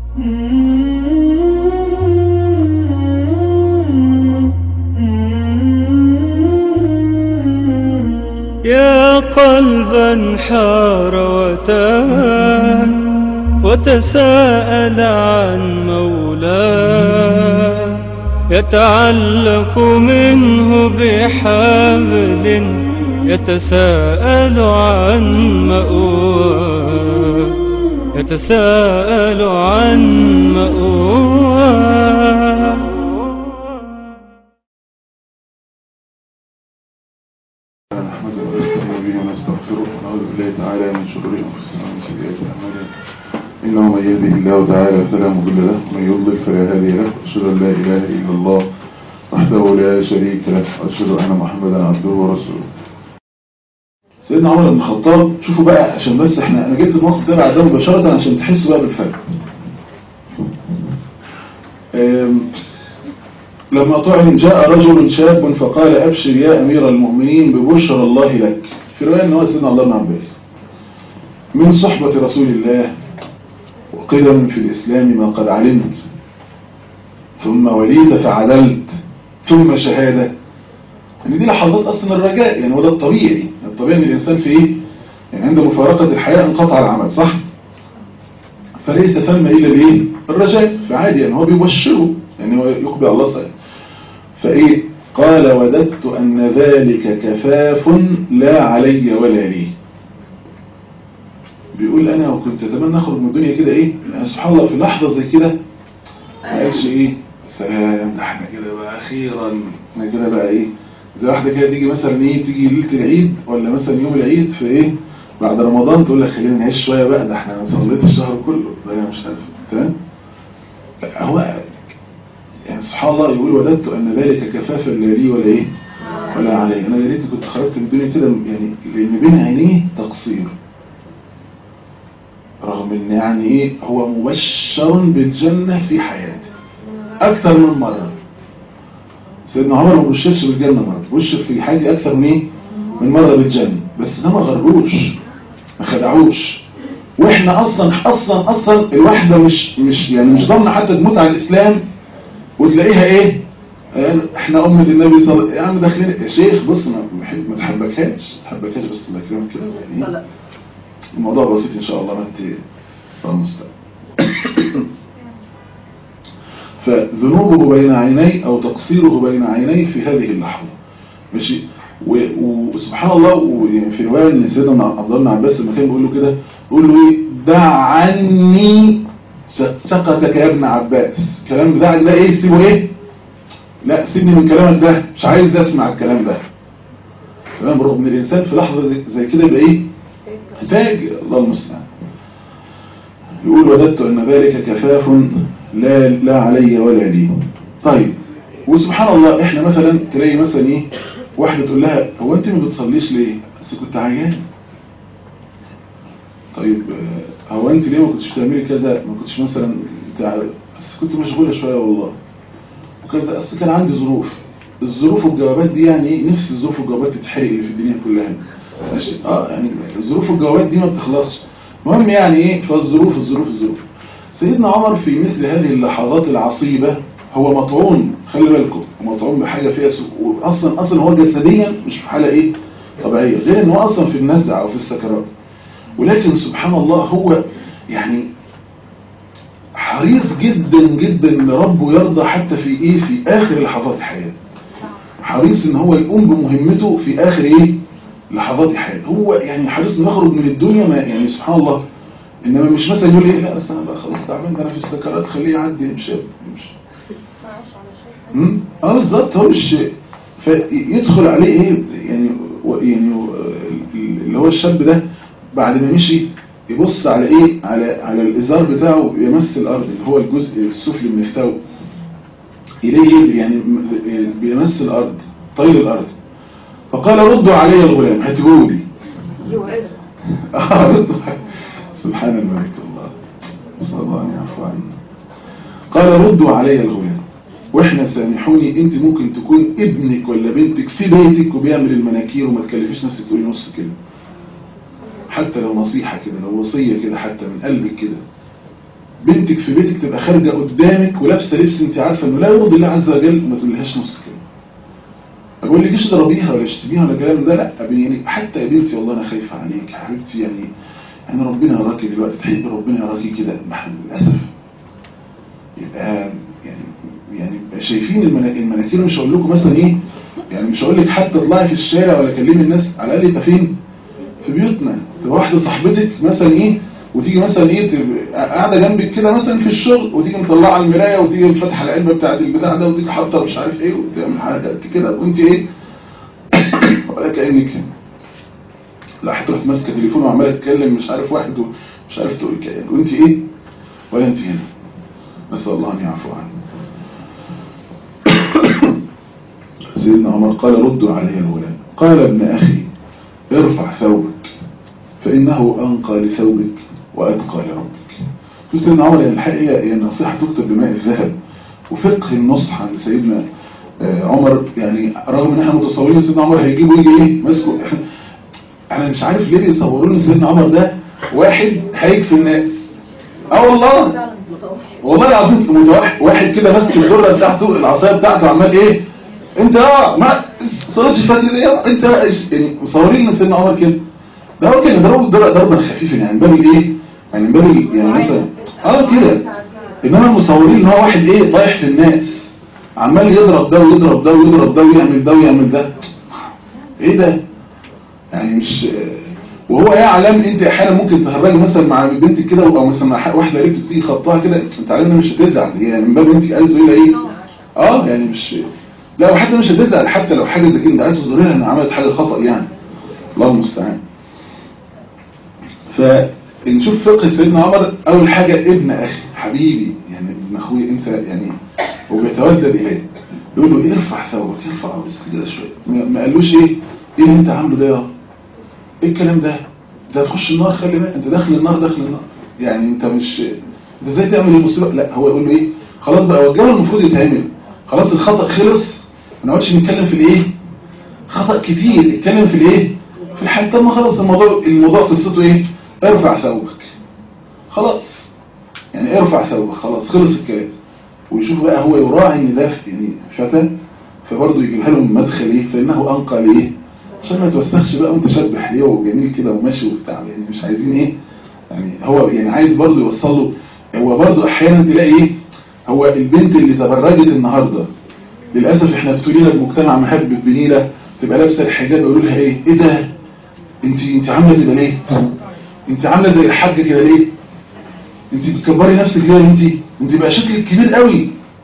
يا قلبا حار وتاه وتساءل عن مولاه يتعلق منه بحبل يتساءل عن مأواه يتساءل عن مأواه نحمده ونستعين به ونستغفره ونعوذ بالله تعالى من شرور انفسنا ومن سيئات اعمالنا انه من يهده الله تعالى فلا مضل له ومن يضلل فلا هادي له واشهد ان لا اله الا الله وحده لا شريك له واشهد ان محمدا عبده ورسوله سيدنا عمر بن الخطاب شوفوا بقى عشان بس احنا انا جبت الموقف ده بعدها مباشره عشان تحسوا بقى بالفرق أم، لما طعن جاء رجل شاب فقال أبشر يا أمير المؤمنين ببشر الله لك في رواية أنه سيدنا الله بن عباس من صحبة رسول الله وقدم في الإسلام ما قد علمت ثم وليت فعدلت ثم شهادة يعني دي لحظات أصلا الرجاء يعني وده الطبيعي الطبيعي أن الإنسان في إيه يعني عند مفارقة الحياة انقطع العمل صح فليس ثم إلا الإيه الرجاء فعادي يعني هو بيبشره يعني هو يقبل الله صحيح فإيه قال وددت أن ذلك كفاف لا علي ولا لي بيقول أنا وكنت أتمنى أخرج من الدنيا كده إيه يعني سبحان الله في لحظة زي كده ما قالش إيه سلام ده احنا كده بقى أخيرا احنا كده بقى إيه زي واحدة كده تيجي مثلا إيه تيجي ليلة العيد ولا مثلا يوم العيد في إيه بعد رمضان تقول لك خلينا نعيش شوية بقى ده احنا صليت الشهر كله ده أنا مش عارف تمام لا هو يعني سبحان الله يقول وددت أن ذلك كفافا لا لي ولا إيه ولا علي أنا يا ريت كنت خرجت من الدنيا كده يعني لأن بين عينيه تقصير رغم أن يعني إيه هو مبشر بالجنة في حياته أكثر من مرة سيدنا عمر ما بشرش بالجنة مرة بشر في حياتي أكثر من إيه من مرة بالجنة بس ده ما غروش ما خدعوش واحنا اصلا اصلا اصلا الواحده مش مش يعني مش ضامنه حتى تموت على الاسلام وتلاقيها ايه آه، احنا امه النبي صلى الله عليه وسلم يا عم داخلين يا شيخ بص ما ما تحبكهاش ما تحبكهاش بس الله يكرمك كده يعني الموضوع بسيط ان شاء الله ما انت الله المستعان فذنوبه بين عيني او تقصيره بين عيني في هذه اللحظه ماشي و- وسبحان الله ويعني في روايه ان سيدنا عبد الله بن عباس لما كان بيقول له كده بيقول له ايه دع عني س- سقطك يا ابن عباس كلام بتاعك ده ايه سيبه ايه لا سيبني من كلامك ده مش عايز اسمع الكلام ده تمام رغم ان الانسان في لحظه زي, زي كده يبقى ايه محتاج الله المستعان يقول وددت ان ذلك كفاف لا لا علي ولا لي طيب وسبحان الله احنا مثلا تلاقي مثلا ايه واحده تقول لها هو انت ما بتصليش ليه بس كنت عيان طيب آه، هو انت ليه ما كنتش بتعملي كذا ما كنتش مثلا بتاع بس كنت مشغوله شويه والله وكذا بس كان عندي ظروف الظروف والجوابات دي يعني ايه نفس الظروف والجوابات تتحرق اللي في الدنيا كلها ماشي اه يعني الظروف والجوابات دي ما بتخلصش المهم يعني ايه فالظروف الظروف الظروف سيدنا عمر في مثل هذه اللحظات العصيبة هو مطعون خلي بالكم هو مطعون بحاجة فيها سوء واصلا اصلا هو جسديا مش في حالة ايه طبيعية غير ان هو اصلا في النزع او في السكرات ولكن سبحان الله هو يعني حريص جدا جدا ان ربه يرضى حتى في ايه في اخر لحظات حياته حريص ان هو يقوم بمهمته في اخر ايه لحظات حياته هو يعني حريص انه يخرج من الدنيا ما يعني سبحان الله انما مش مثلا يقول ايه لا بس انا بقى خلاص تعبان ده انا في السكرات خليه يعدي يمشي يمشي امم اه بالظبط هو مش فيدخل عليه ايه يعني و- يعني و- اللي هو الشاب ده بعد ما مشي يبص على ايه على على الازار بتاعه يمس الارض اللي هو الجزء السفلي من الثوب إليه يعني م- بيمس الأرض طيل الأرض فقال ردوا علي الغلام هاتهولي آه، ردوا سبحان الملك الله صلى الله عليه يعفو عنا قال ردوا علي الغلام واحنا سامحوني انت ممكن تكون ابنك ولا بنتك في بيتك وبيعمل المناكير وما تكلفيش نفسك تقولي نص كده حتى لو نصيحة كده لو وصية كده حتى من قلبك كده بنتك في بيتك تبقى خارجه قدامك ولابسه لبس انت عارفه انه لا يرضي الله عز وجل ما تقولهاش نص كلمه ما بقولكيش اضربيها ولا اشتميها ولا الكلام ده لا يعني حتى يا بنتي والله انا خايفه عليك يا حبيبتي يعني يعني ربنا يراكي دلوقتي تحب ربنا يراكي كده للاسف يبقى يعني يعني يبقى شايفين المنا- المناكير مش هقول لكم مثلا ايه يعني مش هقول لك حتى اطلعي في الشارع ولا كلمي الناس على الاقل يبقى فين في بيوتنا تبقى واحده صاحبتك مثلا ايه وتيجي مثلا ايه تبقى قاعده جنبك كده مثلا في الشغل وتيجي مطلعه المرايه وتيجي فاتحه العلبه بتاعت البتاع ده وتيجي حاطه مش عارف ايه وتعمل حركات كده وانت ايه ولا كانك لا هتروح ماسكه تليفون وعماله تتكلم مش عارف واحد ومش عارف تقول كلام وانت ايه ولا انت هنا نسال الله ان يعفو عنه سيدنا عمر قال ردوا علي الغلام قال ابن أخي ارفع ثوبك فإنه أنقى لثوبك وأتقى لربك في سيدنا عمر يعني الحقيقة هي النصيحة تكتب بماء الذهب وفقه النصح عند سيدنا آه، عمر يعني رغم ان احنا متصورين سيدنا عمر هيجيبه يجي ايه ماسكه انا مش عارف ليه بيصوروا لي سيدنا عمر ده واحد هيكفي الناس اه والله والله العظيم متوحد واحد كده ماسك الدره بتاعته العصايه بتاعته عمال ايه انت اه ما صلاه الفجر دي انت يعني مصورين ان سيدنا عمر كده ده هو كان ضربه ضربه ضربه خفيفه يعني من باب الايه يعني من باب ال- يعني مثلا اه كده انما المصورين ان هو واحد ايه طايح في الناس عمال يضرب ده ويضرب ده ويضرب ده ويعمل ده ويعمل ده ايه ده يعني مش وهو يعلم انت احيانا ممكن تهرجي مثلا مع بنتك كده او مثلا مع ح- واحده قريبتك تيجي خطها كده انت عارف انها مش هتزعل يعني من باب انت عايز تقول ايه اه يعني مش لا وحتى مش هتزعل حتى لو حاجه زي كده انت عايز تظهرها ان عملت حاجه خطا يعني الله المستعان فنشوف فقه سيدنا عمر اول حاجه ابن اخي حبيبي يعني ابن اخوي انت يعني هو بيتودد اليه يقول له إيه ارفع ثوبك ارفعه بس كده شويه ما ما قالوش ايه ايه اللي انت عامله ده يا ايه الكلام ده ده تخش النار خلي بالك انت داخل النار داخل النار يعني انت مش انت ازاي تعمل المصيبه لا هو يقول له ايه خلاص بقى وجهه المفروض يتعمل خلاص الخطا خلص ما نقعدش نتكلم في الايه خطا كتير اتكلم في الايه في الحال طب ما خلاص الموضوع الموضوع قصته ايه ارفع ثوبك خلاص يعني ارفع ثوبك خلاص خلص الكلام ويشوف بقى هو يراعي ان ده يعني فتى فبرضه يجيبها له من مدخل ايه فانه انقى ليه عشان ما يتوسخش بقى وانت شبح ليه وجميل كده وماشي وبتاع يعني مش عايزين ايه يعني هو يعني عايز برضه يوصل له هو برضه احيانا تلاقي ايه هو البنت اللي تبرجت النهارده للاسف احنا ابتلينا بمجتمع مهبب بنيله تبقى لابسه الحجاب يقولوا لها ايه ايه ده انت انت عامله كده ليه انت عامله زي الحاج كده ليه انت بتكبري نفسك ليه انت انت بقى شكلك كبير قوي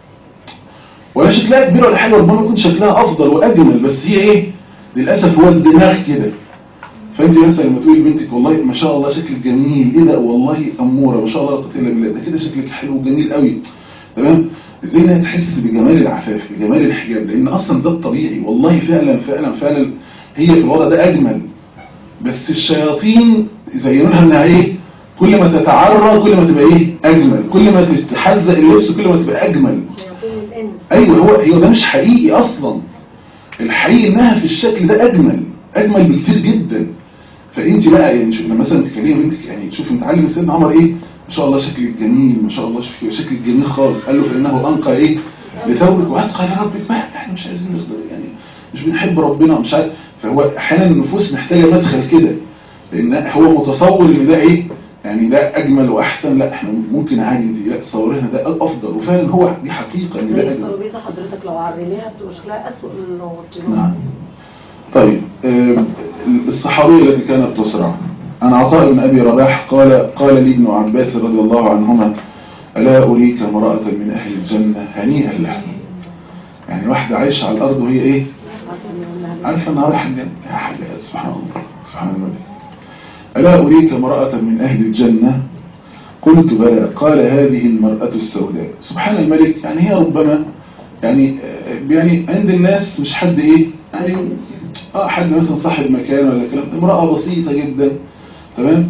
ولا شكلها كبير ولا حاجه ربما يكون شكلها افضل واجمل بس هي ايه للاسف هو الدماغ كده فانت مثلا لما تقولي لبنتك والله ما شاء الله شكلك جميل ايه ده والله اموره ما شاء الله لا قوه الا بالله ده كده شكلك حلو وجميل قوي تمام ازاي انها تحس بجمال العفاف بجمال الحجاب لان اصلا ده الطبيعي والله فعلا فعلا فعلا هي في الوضع ده اجمل بس الشياطين يزينوا لها انها ايه كل ما تتعرى كل ما تبقى ايه اجمل كل ما تستحزق اللبس كل ما تبقى اجمل ايوه هو هو ده مش حقيقي اصلا الحقيقي انها في الشكل ده اجمل اجمل بكتير جدا فانت بقى يعني شوف لما مثلا تكلمي بنتك يعني شوف انت علم سيدنا عمر ايه ما شاء الله شكلك جميل ما شاء الله شوف شكلك جميل خالص قال له فانه انقى ايه لثوبك واتقى لربك بقى احنا مش عايزين نخدم يعني مش بنحب ربنا مش عارف فهو احيانا النفوس محتاجه مدخل كده لان هو متصور ان ده ايه يعني ده اجمل واحسن لا احنا ممكن عادي انت لا تصورينا ده افضل وفعلا هو دي حقيقه ان ده اجمل الترابيزه حضرتك لو عريناها بتبقى شكلها اسوء من لو وطيناها. نعم طيب آه، الصحابية التي كانت تسرع عن عطاء بن أبي رباح قال قال لي ابن عباس رضي الله عنهما ألا أريك امرأة من أهل الجنة هنيئا لها يعني واحدة عايشة على الأرض وهي إيه عارفة أنها رايحة الجنة يا حاجة سبحان الله سبحان الله ألا أريك امرأة من أهل الجنة قلت بلى قال هذه المرأة السوداء سبحان الملك يعني هي ربما يعني يعني عند الناس مش حد ايه يعني اه حد مثلا صاحب مكان ولا كلام امرأة بسيطة جدا تمام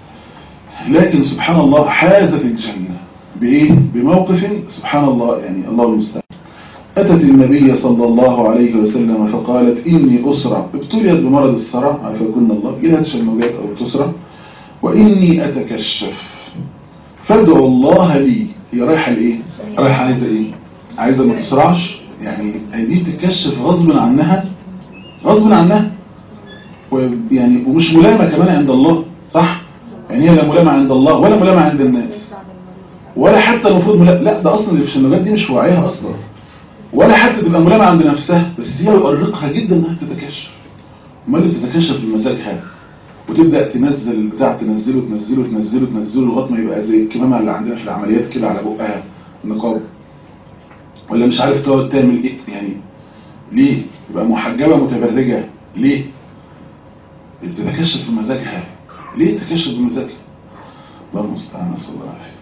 لكن سبحان الله حازت الجنة بايه بموقف سبحان الله يعني الله المستعان أتت النبي صلى الله عليه وسلم فقالت إني أسرع ابتليت بمرض الصرع عفاكن الله إلى تشنجات أو تسرع وإني أتكشف فادعوا الله لي هي رايحة لإيه؟ رايحة عايزة إيه؟ عايزة ما تسرعش يعني هي دي بتتكشف غصب عنها غصب عنها ويعني ومش ملامة كمان عند الله صح؟ يعني هي لا ملامة عند الله ولا ملامة عند الناس ولا حتى المفروض ملا... لا ده اصلا اللي في الشنوجات دي مش واعيها اصلا ولا حتى تبقى ملامة عند نفسها بس هي يؤرقها جدا انها تتكشف امال اللي تتكشف بمزاجها وتبدا تنزل بتاع تنزله تنزله تنزله تنزله لغايه ما يبقى زي الكمامه اللي عندنا في العمليات كده على بقها النقاب ولا مش عارف تقعد تعمل ايه يعني ليه يبقى محجبه متبرجه ليه بتتكشف بمزاجها ليه تتكشف بمزاجها الله المستعان نسال الله العافيه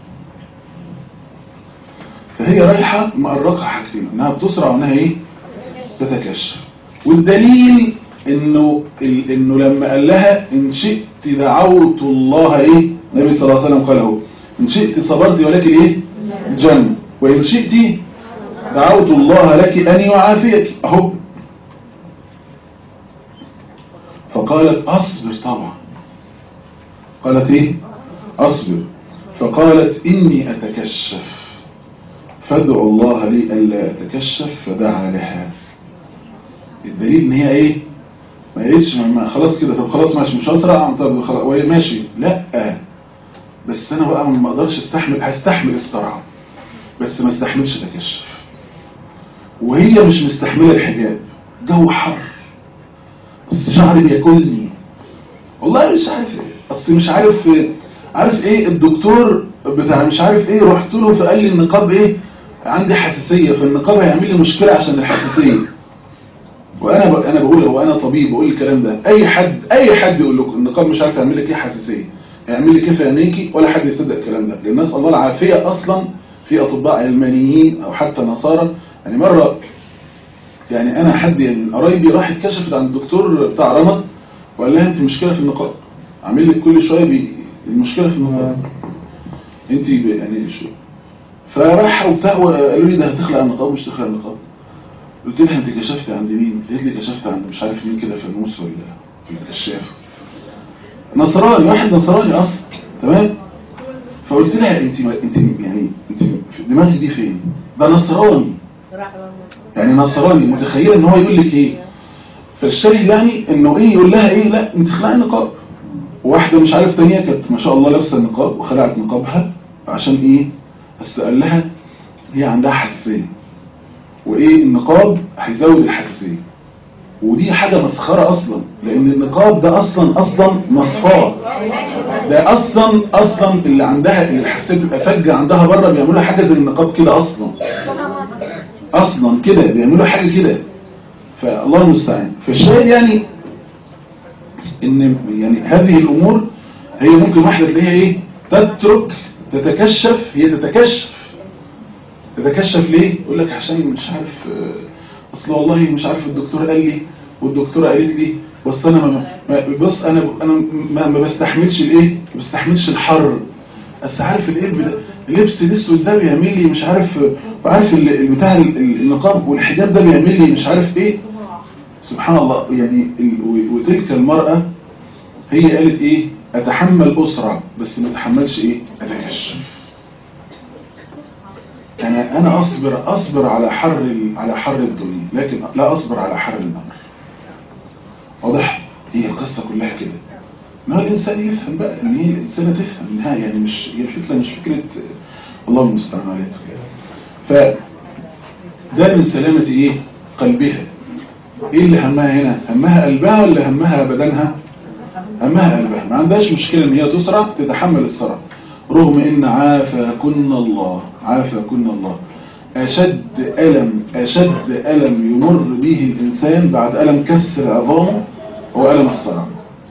فهي رايحة مقرقة حاجتين انها بتسرع وانها ايه تتكشف والدليل انه ال- انه لما قال لها ان شئت دعوت الله ايه النبي صلى الله عليه وسلم قال اهو ان شئت صبرت ولكن ايه جنة وان شئت دعوت الله لك اني وعافيك اهو فقالت اصبر طبعا قالت ايه اصبر فقالت اني اتكشف فادعوا الله لي ألا أتكشف فدعا لها الدليل ان هي ايه ما قالتش ما- ما خلاص كده طب خلاص ماشي مش هسرع طب خلاص وهي ماشي لا بس انا بقى ما اقدرش استحمل هستحمل الصرع بس ما استحملش تكشف وهي مش مستحمله الحجاب جو حر بس شعري بياكلني والله مش عارف ايه اصل مش عارف عارف ايه الدكتور بتاع مش عارف ايه رحت له فقال لي النقاب ايه عندي حساسيه فالنقاب هيعمل لي مشكله عشان الحساسيه وانا ب... انا بقول هو انا طبيب بقول الكلام ده اي حد اي حد يقول لكم النقاب مش عارف يعمل لك ايه حساسيه هيعمل لك ايه في عينيكي ولا حد يصدق الكلام ده لان نسال الله العافيه اصلا في اطباء علمانيين او حتى نصارى يعني مره يعني انا حد يعني من قرايبي راح اتكشفت عند الدكتور بتاع رمض وقال لها انت مشكله في النقاب عامل لك كل شويه بي... المشكله في النقاب انت ب- يعني شو فراح وبتاع وقالوا لي ده هتخلع النقاب مش تخلع النقاب قلت لها انت كشفت عند مين قالت لي كشفت عند مش عارف مين كده فانوس ولا في الكشاف نصراني واحد نصراني اصلا تمام فقلت لها انت انت يعني انت في دماغك دي فين ده نصراني يعني نصراني متخيله ان هو يقول لك ايه فالشاهد يعني انه ايه يقول لها ايه لا انت خلعي النقاب واحده مش عارف تانية كانت ما شاء الله لابسه النقاب وخلعت نقابها عشان ايه بس قال لها هي عندها حساسيه وايه النقاب هيزود الحساسيه ودي حاجه مسخره اصلا لان النقاب ده اصلا اصلا مصفاه ده اصلا اصلا اللي عندها اللي الحساسيه بتبقى فجه عندها بره بيعملوا حاجه زي النقاب كده اصلا اصلا كده بيعملوا حاجه كده فالله المستعان فالشاهد يعني ان يعني هذه الامور هي ممكن واحده تلاقيها ايه تترك تتكشف هي تتكشف تتكشف ليه يقول لك عشان مش عارف آه، اصل والله مش عارف الدكتور قال لي والدكتوره قالت لي بس انا ما ما- بص انا انا ما, ما بستحملش الايه ما بستحملش الحر بس عارف الايه البدا- اللبس الاسود ده بيعمل لي مش عارف وعارف ال- البتاع ال- ال- النقاب والحجاب ده بيعمل لي مش عارف ايه سبحان الله يعني ال- و- وتلك المرأة هي قالت ايه اتحمل اسرع بس ما اتحملش ايه اتكشف انا انا اصبر اصبر على حر ال- على حر الدنيا لكن لا اصبر على حر النار واضح هي القصة كلها كده ما هو الانسان يفهم بقى ان هي الانسانة تفهم انها يعني مش هي الفكرة مش فكرة آه، الله المستعان عليها ف ده من سلامة ايه قلبها ايه اللي همها هنا همها قلبها ولا همها بدنها همها قلبها ما عندهاش مشكلة ان هي تسرع تتحمل السرع رغم ان عافاكن الله عافاكن الله اشد الم اشد الم يمر به الانسان بعد الم كسر عظامه هو الم الصرع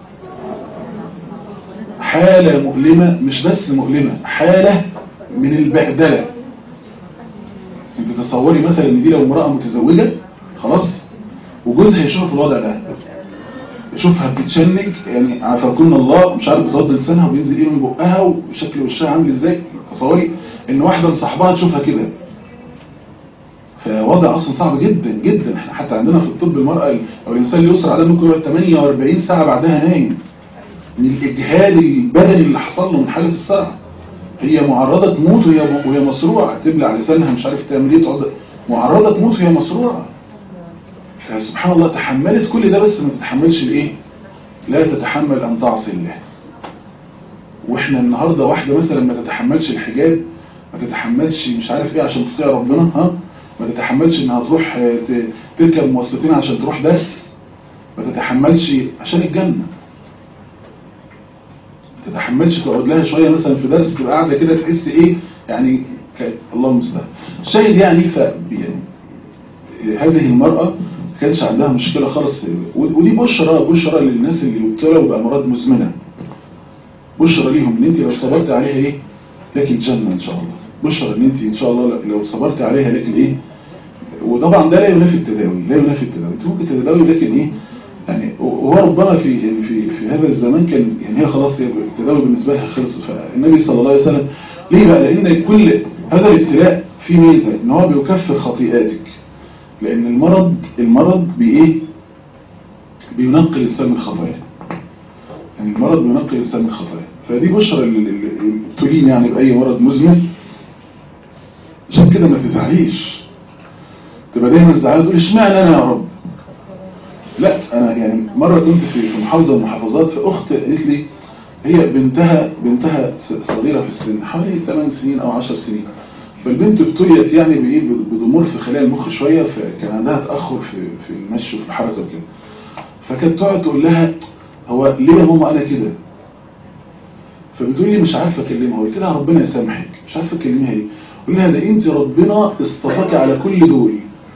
حالة مؤلمة مش بس مؤلمة حالة من البهدلة انت تصوري مثلا ان دي لو امرأة متزوجة خلاص وجوزها يشوف الوضع ده يشوفها بتتشنج يعني عافاكن الله مش عارف بتغض لسانها وبينزل ايه من بقها وشكل وشها عامل ازاي تصوري ان واحدة مصاحبها تشوفها كده فوضع اصلا صعب جدا جدا احنا حتى عندنا في الطب المرأة او الانسان اللي يسرع ده ممكن يقعد 48 ساعة بعدها نايم من الاجهاد البدني اللي حصل له من حالة الصرع هي معرضة تموت وهي وهي مصروعة تبلع لسانها مش عارف تعمل ايه تقعد معرضة تموت وهي مصروعة فسبحان الله تحملت كل ده بس ما تتحملش الايه لا تتحمل ان تعصي الله واحنا النهاردة واحدة مثلا ما تتحملش الحجاب ما تتحملش مش عارف ايه عشان تطيع ربنا ها ما تتحملش انها تروح آه، ت- تركب مواصلتين عشان تروح درس ما تتحملش عشان الجنة ما تتحملش تقعد لها شوية مثلا في درس تبقى قاعدة كده تحس ايه يعني ك... الله المستعان الشاهد يعني ف يعني هذه المرأة ما كانش عندها مشكلة خالص و- ودي بشرى بشرى للناس اللي ابتلوا بأمراض مزمنة بشرى ليهم ان انت لو صبرت عليها ايه لك الجنة ان شاء الله بشرى ان انت ان شاء الله لو صبرت عليها لك الايه وطبعا ده لا ينافي التداوي لا ينافي التداوي انت ممكن تتداوي لكن ايه يعني وهو ربما في يعني في في هذا الزمان كان يعني هي خلاص هي التداوي بالنسبه لها خلص فالنبي صلى الله عليه وسلم ليه بقى لان كل هذا الابتلاء فيه ميزه ان هو بيكفر خطيئاتك لان المرض المرض بايه بينقي الانسان من الخطايا يعني المرض بينقي الانسان من الخطايا فدي بشرى اللي ابتلين يعني باي مرض مزمن عشان كده ما تزعليش تبقى دايما زعلان تقول اشمعنى انا يا رب لا انا يعني مره كنت في في محافظه من المحافظات فاخت قالت لي هي بنتها بنتها ص- صغيره في السن حوالي 8 سنين او 10 سنين فالبنت ابتليت يعني بايه بضمور في خلايا المخ شويه فكان عندها تاخر في في المشي وفي الحركه وكده فكانت تقعد تقول لها هو ليه يا ماما انا كده فبتقول لي مش عارفه اكلمها قلت لها ربنا يسامحك مش عارفه اكلمها ايه قول لها ده انت ربنا اصطفاك على كل دول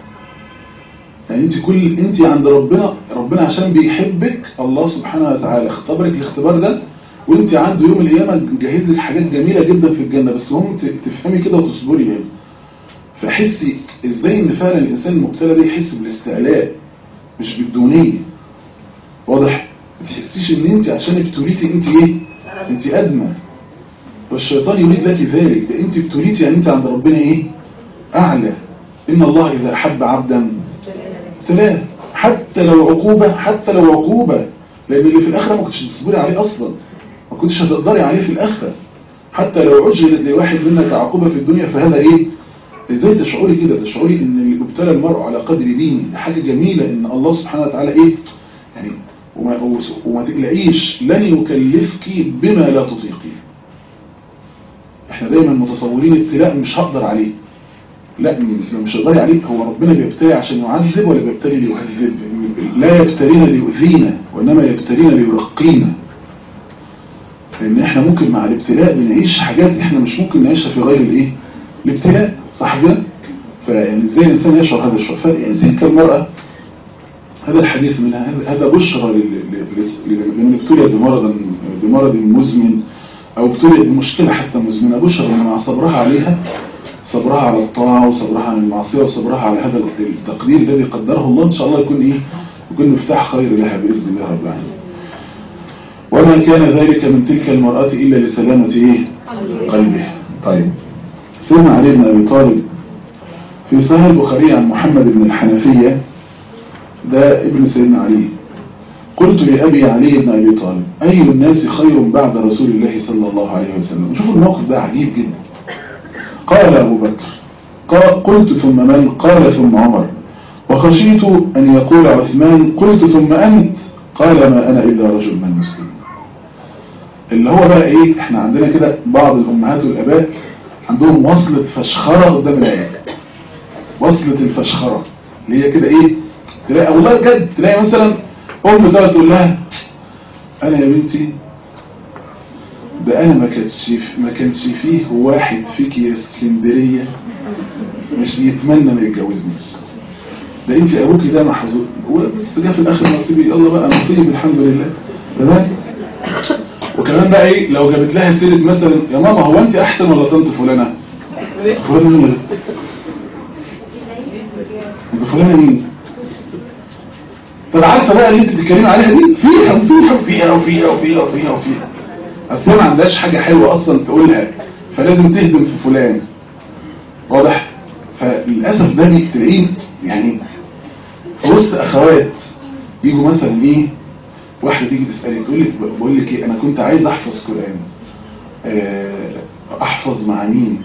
يعني انت كل انت عند ربنا ربنا عشان بيحبك الله سبحانه وتعالى اختبرك الاختبار ده وانت عنده يوم القيامه مجهز لك حاجات جميله جدا في الجنه بس هم ت- تفهمي كده وتصبري يعني فحسي ازاي ان فعلا الانسان المبتلى ده يحس بالاستعلاء مش بالدونيه واضح ما تحسيش ان انت عشان ابتليتي انت ايه انت ادنى والشيطان يريد لك ذلك ده انت ابتليتي يعني انت عند ربنا ايه اعلى ان الله اذا احب عبدا ابتلاه حتى لو عقوبة حتى لو عقوبة لأن اللي في الآخرة ما كنتش تصبري عليه أصلا ما كنتش هتقدري عليه في الآخرة حتى لو عجلت لواحد منك عقوبة في الدنيا فهذا إيه إزاي تشعري كده تشعري إن اللي ابتلى المرء على قدر دينه دي حاجة جميلة إن الله سبحانه وتعالى إيه يعني وما, وما تقلقيش لن يكلفك بما لا تطيقين احنا دايما متصورين ابتلاء مش هقدر عليه لا م- مش هقدر عليه هو ربنا بيبتلي عشان يعذب ولا بيبتلي ليعذب لا يبتلينا ليؤذينا وانما يبتلينا ليرقينا لان احنا ممكن مع الابتلاء بنعيش حاجات احنا مش ممكن نعيشها في غير الايه الابتلاء صح كده فيعني ازاي الانسان يشعر هذا الشعور فيعني تلك المرأة هذا الحديث منها هذا- هذا بشرى لل- لل- لل- لمن ابتلي بمرض بمرض مزمن او ابتلي بمشكلة حتى مزمنة بشرى لأن مع صبرها عليها صبرها على الطاعة وصبرها على المعصية وصبرها على هذا التقدير الذي قدره الله إن شاء الله يكون إيه يكون مفتاح خير لها بإذن الله رب العالمين وما كان ذلك من تلك المرأة إلا لسلامة إيه قلبه طيب سيدنا علي بن أبي طالب في صحيح البخاري عن محمد بن الحنفية ده ابن سيدنا علي قلت لأبي علي بن أبي طالب أي الناس خير بعد رسول الله صلى الله عليه وسلم شوفوا الموقف ده عجيب جدا قال أبو بكر قال قلت ثم من قال ثم عمر وخشيت أن يقول عثمان قلت ثم أنت قال ما أنا إلا رجل من مسلم اللي هو بقى إيه إحنا عندنا كده بعض الأمهات والأباء عندهم وصلة فشخرة قدام العيال وصلة الفشخرة اللي هي كده إيه تلاقي والله بجد تلاقي مثلا أم تقعد تقول لها أنا يا بنتي ده انا ما كانش ما كانش فيه واحد فيك يا اسكندريه مش يتمنى ما يتجوزنيش ده انت ابوكي ده محظوظ بس جه في الاخر نصيبي يلا بقى نصيب الحمد لله تمام وكمان بقى ايه لو جابت لها سيره مثلا يا ماما هو انت احسن ولا طنط فلانه فلانه مين انت فلانه مين طب عارفه بقى اللي انت بتتكلمي عليها دي فيها وفيها وفيها وفيها وفيها وفيها وفيها اصل هي ما عندهاش حاجة حلوة اصلا تقولها فلازم تهدم في فلان واضح فللأسف ده بتلاقيه يعني في وسط اخوات يجوا مثلا ايه واحدة تيجي تسألي تقول لك بقول لك ايه انا كنت عايز احفظ قرآن آه احفظ مع مين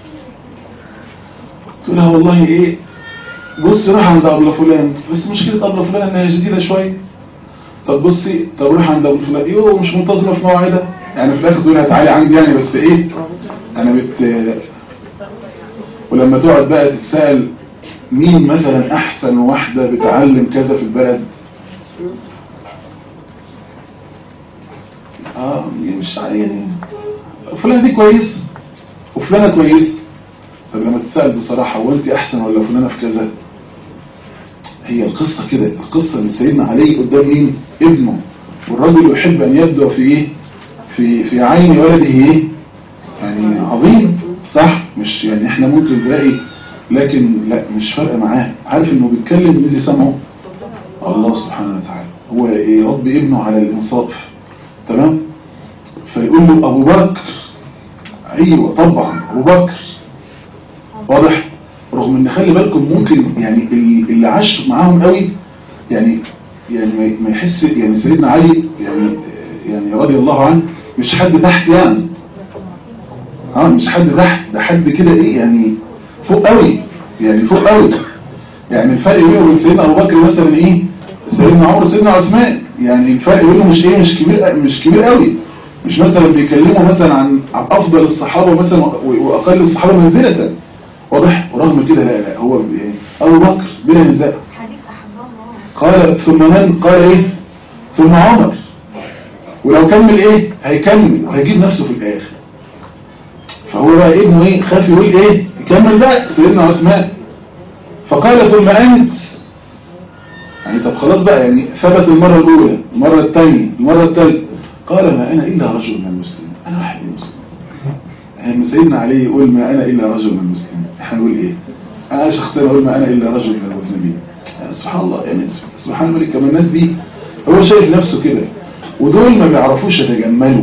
تقول لها والله ايه بص روح عند ابله فلان بس مشكله ابله فلان انها شديده شويه طب بصي طب روح عند ابله فلان يوه مش منتظمه في مواعيدها يعني في الاخر تقول لها تعالي عندي يعني بس ايه انا بت ولما تقعد بقى تتسال مين مثلا احسن واحده بتعلم كذا في البلد اه مش يعني فلان دي كويس وفلانه كويس طب لما تسأل بصراحة هو انت احسن ولا فلانة في كذا هي القصة كده القصة اللي سيدنا علي قدام مين ابنه والرجل يحب ان يبدو في ايه في في عين ولده ايه يعني عظيم صح مش يعني احنا ممكن نلاقي لكن لا مش فارقه معاه عارف انه بيتكلم مين اللي سامعه الله سبحانه وتعالى هو ايه رب ابنه على الانصاف تمام فيقول له ابو بكر ايوه طبعا ابو بكر واضح رغم ان خلي بالكم ممكن يعني اللي عاش معاهم قوي يعني يعني ما يحس يعني سيدنا علي يعني يعني رضي الله عنه مش حد تحت يعني اه مش حد تحت ده حد كده ايه يعني فوق قوي يعني فوق قوي يعني الفرق بينه وبين سيدنا ابو بكر مثلا ايه سيدنا عمر وسيدنا عثمان يعني الفرق بينهم مش ايه مش كبير مش كبير قوي مش مثلا بيكلموا مثلا عن افضل الصحابه مثلا واقل الصحابه منزله واضح ورغم كده لا لا هو يعني ابو بكر بلا نزاع قال ثم من قال ايه ثم عمر ولو كمل ايه هيكمل وهيجيب نفسه في الاخر فهو بقى ابنه ايه خاف يقول ايه يكمل بقى سيدنا عثمان فقال ثم انت يعني طب خلاص بقى يعني ثبت المرة الاولى المرة الثانية المرة الثالثة قال ما انا الا رجل من المسلمين انا واحد من المسلمين يعني سيدنا علي يقول ما انا الا رجل من المسلمين احنا نقول ايه انا شخصيا اقول ما انا الا رجل من المذنبين يعني سبحان الله يعني سبحان الملك كما الناس دي هو شايف نفسه كده ودول ما بيعرفوش يتجملوا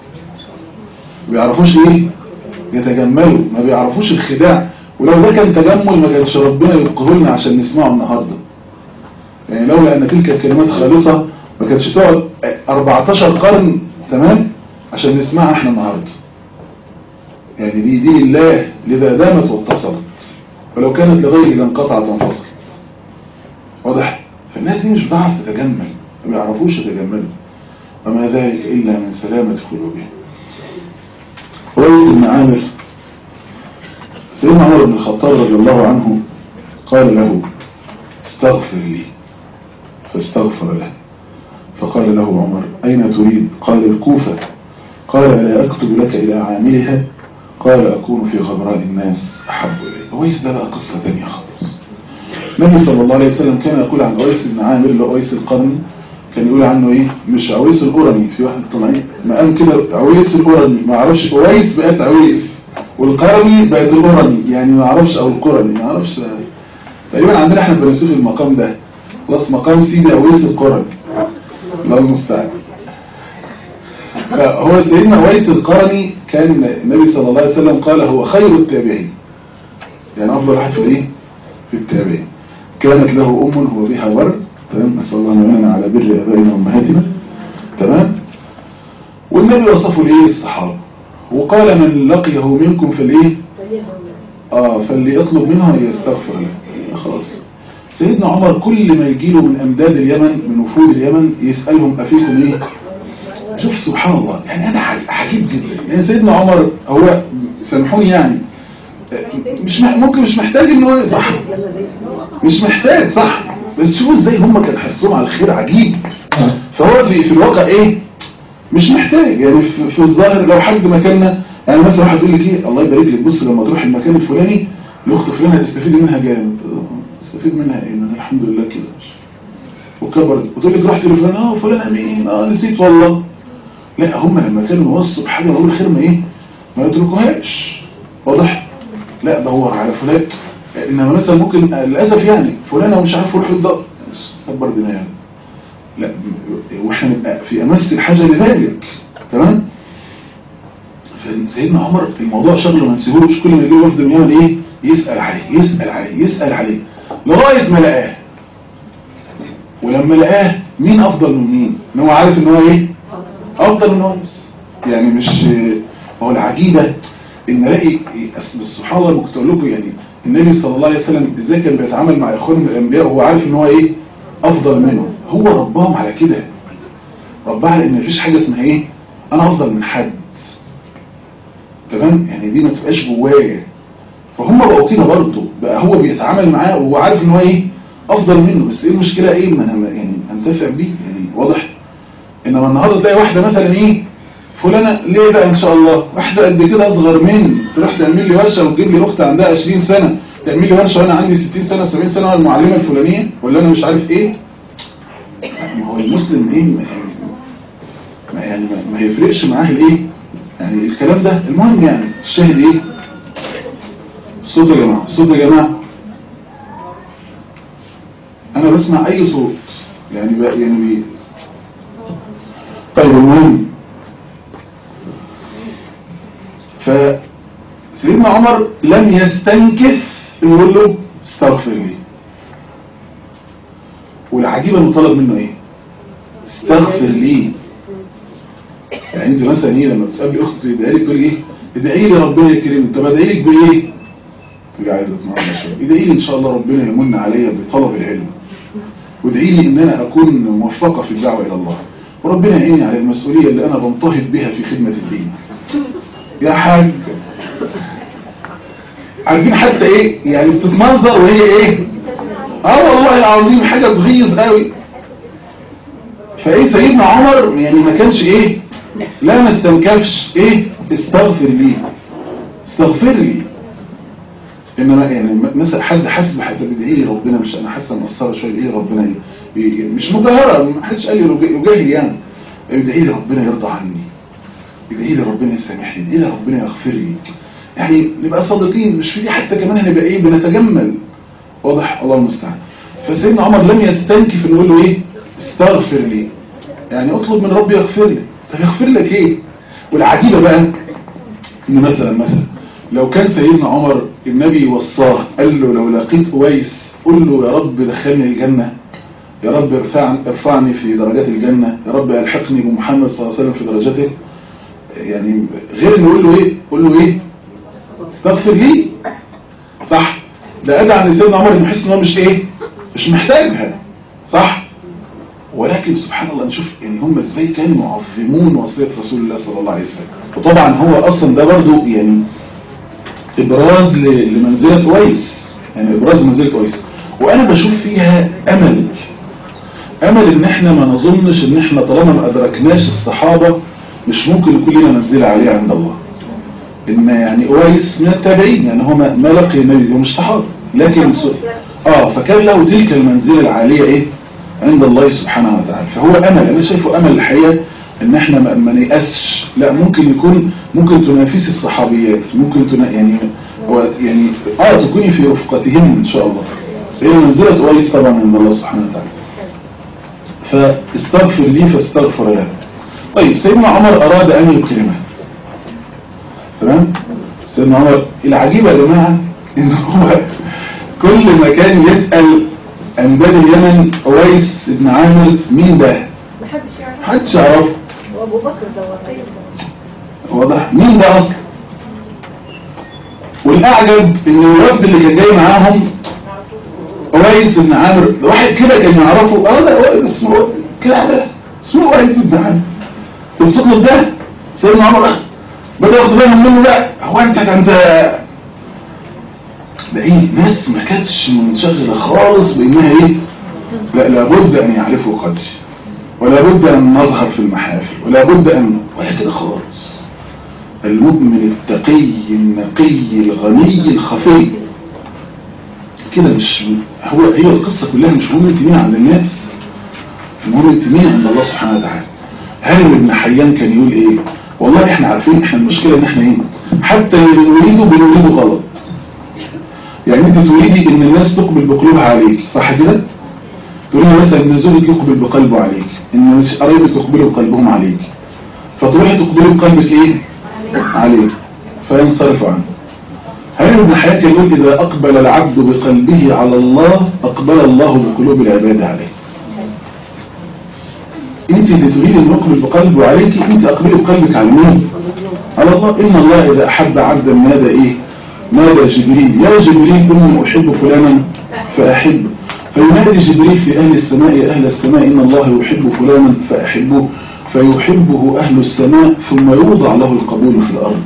ما بيعرفوش ايه يتجملوا ما بيعرفوش الخداع ولو ده كان تجمل ما كانش ربنا يبقه لنا عشان نسمعه النهارده يعني لولا ان تلك الكلمات خالصة ما كانتش تقعد 14 قرن تمام عشان نسمعها احنا النهارده يعني دي دي الله لذا دامت واتصلت ولو كانت لغيره لانقطعت وانفصلت واضح فالناس دي مش بتعرف تتجمل ما بيعرفوش يتجملوا وما ذلك إلا من سلامة قلوبهم ويس بن عامر سيدنا عمر بن الخطاب رضي الله عنه قال له استغفر لي فاستغفر له فقال له عمر أين تريد قال الكوفة قال ألا أكتب لك إلى عاملها قال أكون في غبراء الناس أحب إلي ويس ده بقى قصة تانية خالص النبي صلى الله عليه وسلم كان يقول عن أويس بن عامر لأويس القرن كان يقول عنه ايه مش عويس القرني في واحد طلعين ما قام كده عويس القرني ما اعرفش عويس بقت عويس والقرني بقت القرني يعني ما اعرفش او القرني ما اعرفش تقريبا عندنا احنا بنسوف المقام ده خلاص مقام سيدي عويس القرني الله المستعان فهو سيدنا عويس القرني كان النبي صلى الله عليه وسلم قال هو خير التابعين يعني افضل واحد في الايه في التابعين كانت له ام هو بها ورد تمام نسأل الله أن على بر أبائنا وأمهاتنا تمام والنبي وصفه لإيه الصحابة وقال من لقيه منكم فالإيه آه فاللي يطلب منه يستغفر له خلاص سيدنا عمر كل ما يجيله من أمداد اليمن من وفود اليمن يسألهم أفيكم إيه شوف سبحان الله يعني أنا عجيب جدا يعني سيدنا عمر هو سامحوني يعني مش ممكن مش محتاج انه صح مش محتاج صح بس شوفوا ازاي هم كان حرصهم على الخير عجيب فهو في في الواقع ايه مش محتاج يعني في, في الظاهر لو حد مكاننا يعني مثلا واحد يقول لك ايه الله يبارك لك بص لما تروح المكان الفلاني الاخت فلانه هتستفيد منها جامد تستفيد منها ايه انا الحمد لله كده وكبرت وتقول لك رحت لفلان اه فلان امين اه نسيت والله لا هم لما كانوا يوصوا بحاجه يقولوا الخير ما ايه ما يتركوهاش واضح لا دور على فلان انما مثلا ممكن للاسف يعني فلانه مش عارف يروح الضغط كبر دماغه لا واحنا نبقى في امس الحاجه لذلك تمام فسيدنا عمر الموضوع شغله ما نسيبوش كل ما يجي وفد من اليمن ايه يسال عليه يسال عليه يسال عليه لغايه ما لقاه ولما لقاه مين افضل من مين ان هو عارف ان هو ايه افضل من اويس يعني مش هو العجيبه ان الاقي أصل سبحان الله كنت اقول لكم يعني النبي صلى الله عليه وسلم ازاي كان بيتعامل مع اخوانه من الانبياء وهو عارف ان هو ايه افضل منهم هو رباهم على كده رباه على ان مفيش حاجه اسمها ايه انا افضل من حد تمام يعني دي ما تبقاش جوايا فهم بقوا كده برضه بقى هو بيتعامل معاه وهو عارف ان هو ايه افضل منه بس ايه المشكله ايه ما انا يعني انتفع بيه يعني واضح انما النهارده تلاقي واحده مثلا ايه فلانه ليه بقى ان شاء الله واحده قد كده اصغر مني تروح تعمل لي ورشه وتجيب لي اخت عندها 20 سنه تعمل لي ورشه وانا عندي 60 سنه 70 سنه وانا المعلمه الفلانيه ولا انا مش عارف ايه ما هو المسلم ايه ما ما يعني ما, ما يفرقش معاه الايه يعني الكلام ده المهم يعني الشاهد ايه الصوت يا جماعه الصوت يا جماعه انا بسمع اي صوت يعني بقى يعني بي... طيب المهم فسيدنا عمر لم يستنكف انه يقول له استغفر لي والعجيب انه طلب منه ايه استغفر لي يعني انت مثلا ايه لما بتقابلي اخت تدعي لك تقول ايه ادعي لي ربنا يكرمني طب ادعي لك بايه تقولي عايزه اتمرن شويه ادعي لي ان شاء الله ربنا يمن عليا بطلب العلم وادعي لي ان انا اكون موفقه في الدعوه الى الله وربنا يعيني على المسؤوليه اللي انا بنتهض بها في خدمه الدين يا حاج عارفين حتى ايه يعني بتتمنظر وهي ايه اه والله العظيم حاجه تغيظ قوي فايه سيدنا عمر يعني ما كانش ايه لا ما استنكفش ايه استغفر لي استغفر لي انما يعني مثلا حد حاسس بحد بيدعي لي ربنا مش انا حاسه مقصره شويه ايه ربنا ي- مش مجاهره ما حدش قال لي يجا- يجاهر يعني بيدعي لي ربنا يرضى عني يدعي لي ربنا يسامحني يدعي لي ربنا يغفر لي يعني نبقى صادقين مش في دي حتى كمان هنبقى ايه بنتجمل واضح الله المستعان فسيدنا عمر لم يستنكف انه يقول له ايه استغفر لي يعني اطلب من ربي يغفر لي طب يغفر لك ايه والعجيبه بقى ان مثلا مثلا لو كان سيدنا عمر النبي وصاه قال له لو لقيت اويس قل له يا رب دخلني الجنه يا رب ارفعني, ارفعني في درجات الجنة يا رب الحقني بمحمد صلى الله عليه وسلم في درجاته يعني غير انه يقول له ايه قول له ايه استغفر لي صح ده ادعى عن سيدنا عمر انه يحس ان هو مش ايه مش محتاجها صح ولكن سبحان الله نشوف يعني هم ازاي كانوا يعظمون وصية رسول الله صلى الله عليه وسلم وطبعا هو اصلا ده برضو يعني ابراز ل- لمنزلة ويس يعني ابراز منزلة ويس وانا بشوف فيها امل امل ان احنا ما نظنش ان احنا طالما ما ادركناش الصحابة مش ممكن يكون لنا منزلة عالية عند الله ان يعني اويس من التابعين يعني هو ما ما لقي النبي هو مش صحابي لكن س- اه فكان له تلك المنزلة العالية ايه عند الله سبحانه وتعالى فهو امل انا شايفه امل الحقيقة ان احنا ما ما نيأسش لا ممكن يكون ممكن تنافسي الصحابيات ممكن تنا يعني هو يعني اه تكوني في رفقتهم ان شاء الله هي منزلة اويس طبعا عند الله سبحانه وتعالى فاستغفر لي فاستغفر له طيب سيدنا عمر اراد ان يكرمه تمام سيدنا عمر العجيب يا جماعه ان هو كل ما كان يسأل عن بني اليمن اويس بن عامر مين ده محدش يعرف محدش يعرفه وابو بكر ده واضح مين ده اصلا والاعجب ان الوفد اللي كان جاي معاهم اويس بن عامر ده واحد كده كان يعرفه اه ده هو اسمه كده اسمه اويس بن عامر تمسكوا ده سيدنا عمر بدأ ياخد بالهم منه لا هو انت ده انت ده ايه ناس ما كانتش منشغله خالص بانها ايه لا لابد ان يعرفوا قدري ولا بد ان نظهر في المحافل ولا بد ان ولا كده خالص المؤمن التقي النقي الغني الخفي كده مش هو هي القصة كلها مش مهم انت مين عند الناس المهم انت مين عند الله سبحانه وتعالى هل ابن حيان كان يقول ايه والله احنا عارفين احنا المشكلة ان احنا ايه حتى اللي بنريده بنريده غلط يعني انت تريدي ان الناس تقبل بقلوبها عليك صح كده تقولي مثلا ان زوجك يقبل بقلبه عليك ان قرايبك يقبلوا بقلبهم عليك فتروحي تقبلي بقلبك ايه عليك فينصرف عنه هل ابن حيان كان يقول اذا اقبل العبد بقلبه على الله اقبل الله بقلوب العباد عليه انت انت اللي تريد ان يقبل بقلبه عليك انت اقبلي بقلبك على مين على الله ان الله اذا احب عبدا نادى ايه نادى جبريل يا جبريل اني احب فلانا فاحب فينادي جبريل في اهل السماء يا اهل السماء ان الله يحب فلانا فاحبه فيحبه اهل السماء ثم يوضع له القبول في الارض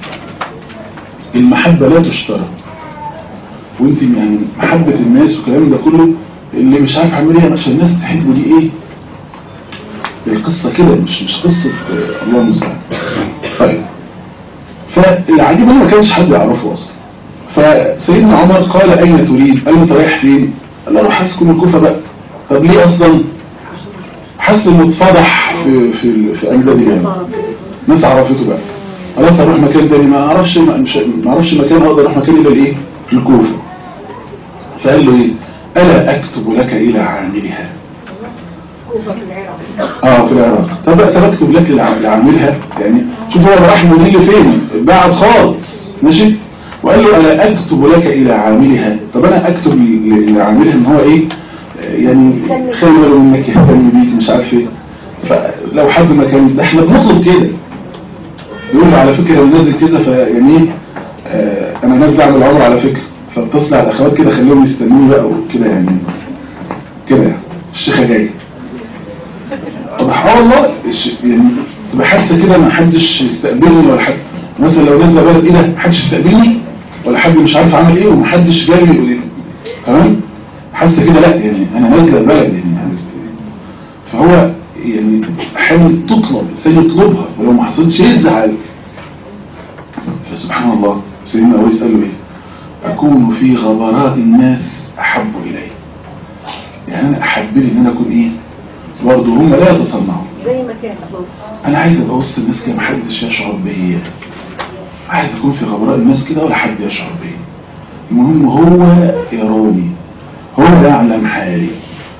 المحبه لا تشترى وانت يعني محبه الناس والكلام ده كله اللي مش عارف اعمل ايه عشان الناس تحبه دي ايه القصة كده مش مش قصة آه، الله المستعان طيب فالعجيب انه ما كانش حد يعرفه اصلا فسيدنا عمر قال اين تريد قال له انت رايح فين قال له اروح اسكن الكوفه بقى طب ليه اصلا حس انه اتفضح في في في اجدادي يعني ناس عرفته بقى خلاص اروح مكان تاني ما اعرفش ما مش- ما اعرفش مكان اقدر اروح مكان الا الايه الكوفه فقال له ايه الا اكتب لك الى عاملها كوفة في العراق اه في العراق طب طب اكتب لك لع- لعاملها يعني شوف هو راح مدير فين بعد خالص ماشي وقال له انا اكتب لك الى عاملها طب انا اكتب ل- ل- لعاملها ان هو ايه آه، يعني خلي باله منك يهتم بيك مش عارف ايه فلو حد ما كان ده احنا بنطلب كده يقول له على فكره لو نازل كده فيعني ايه آه، انا نازل اعمل عمره على فكره فاتصل على الاخوات كده خليهم يستنوني بقى وكده يعني كده يعني الشيخه جايه طب اه والله الش- يعني تبقى حاسه كده ما حدش يستقبلني ولا حد مثلا لو نازله بلد ايه ده محدش يستقبلني ولا حد مش عارف اعمل ايه ومحدش جاي يقول لي تمام حاسه كده لا يعني انا نازله البلد يعني عايز- فهو يعني احيانا تطلب الانسان يطلبها ولو ما حصلتش يزعل فسبحان الله سيدنا اويس قال له ايه اكون في غبراء الناس احب الي يعني انا احب لي ان انا اكون ايه برضه هم لا يتصنعوا زي ما كان انا عايز ابقى وسط الناس كده محدش يشعر بيا عايز اكون في غبراء الناس كده ولا حد يشعر بيا المهم هو يراني هو يعلم حالي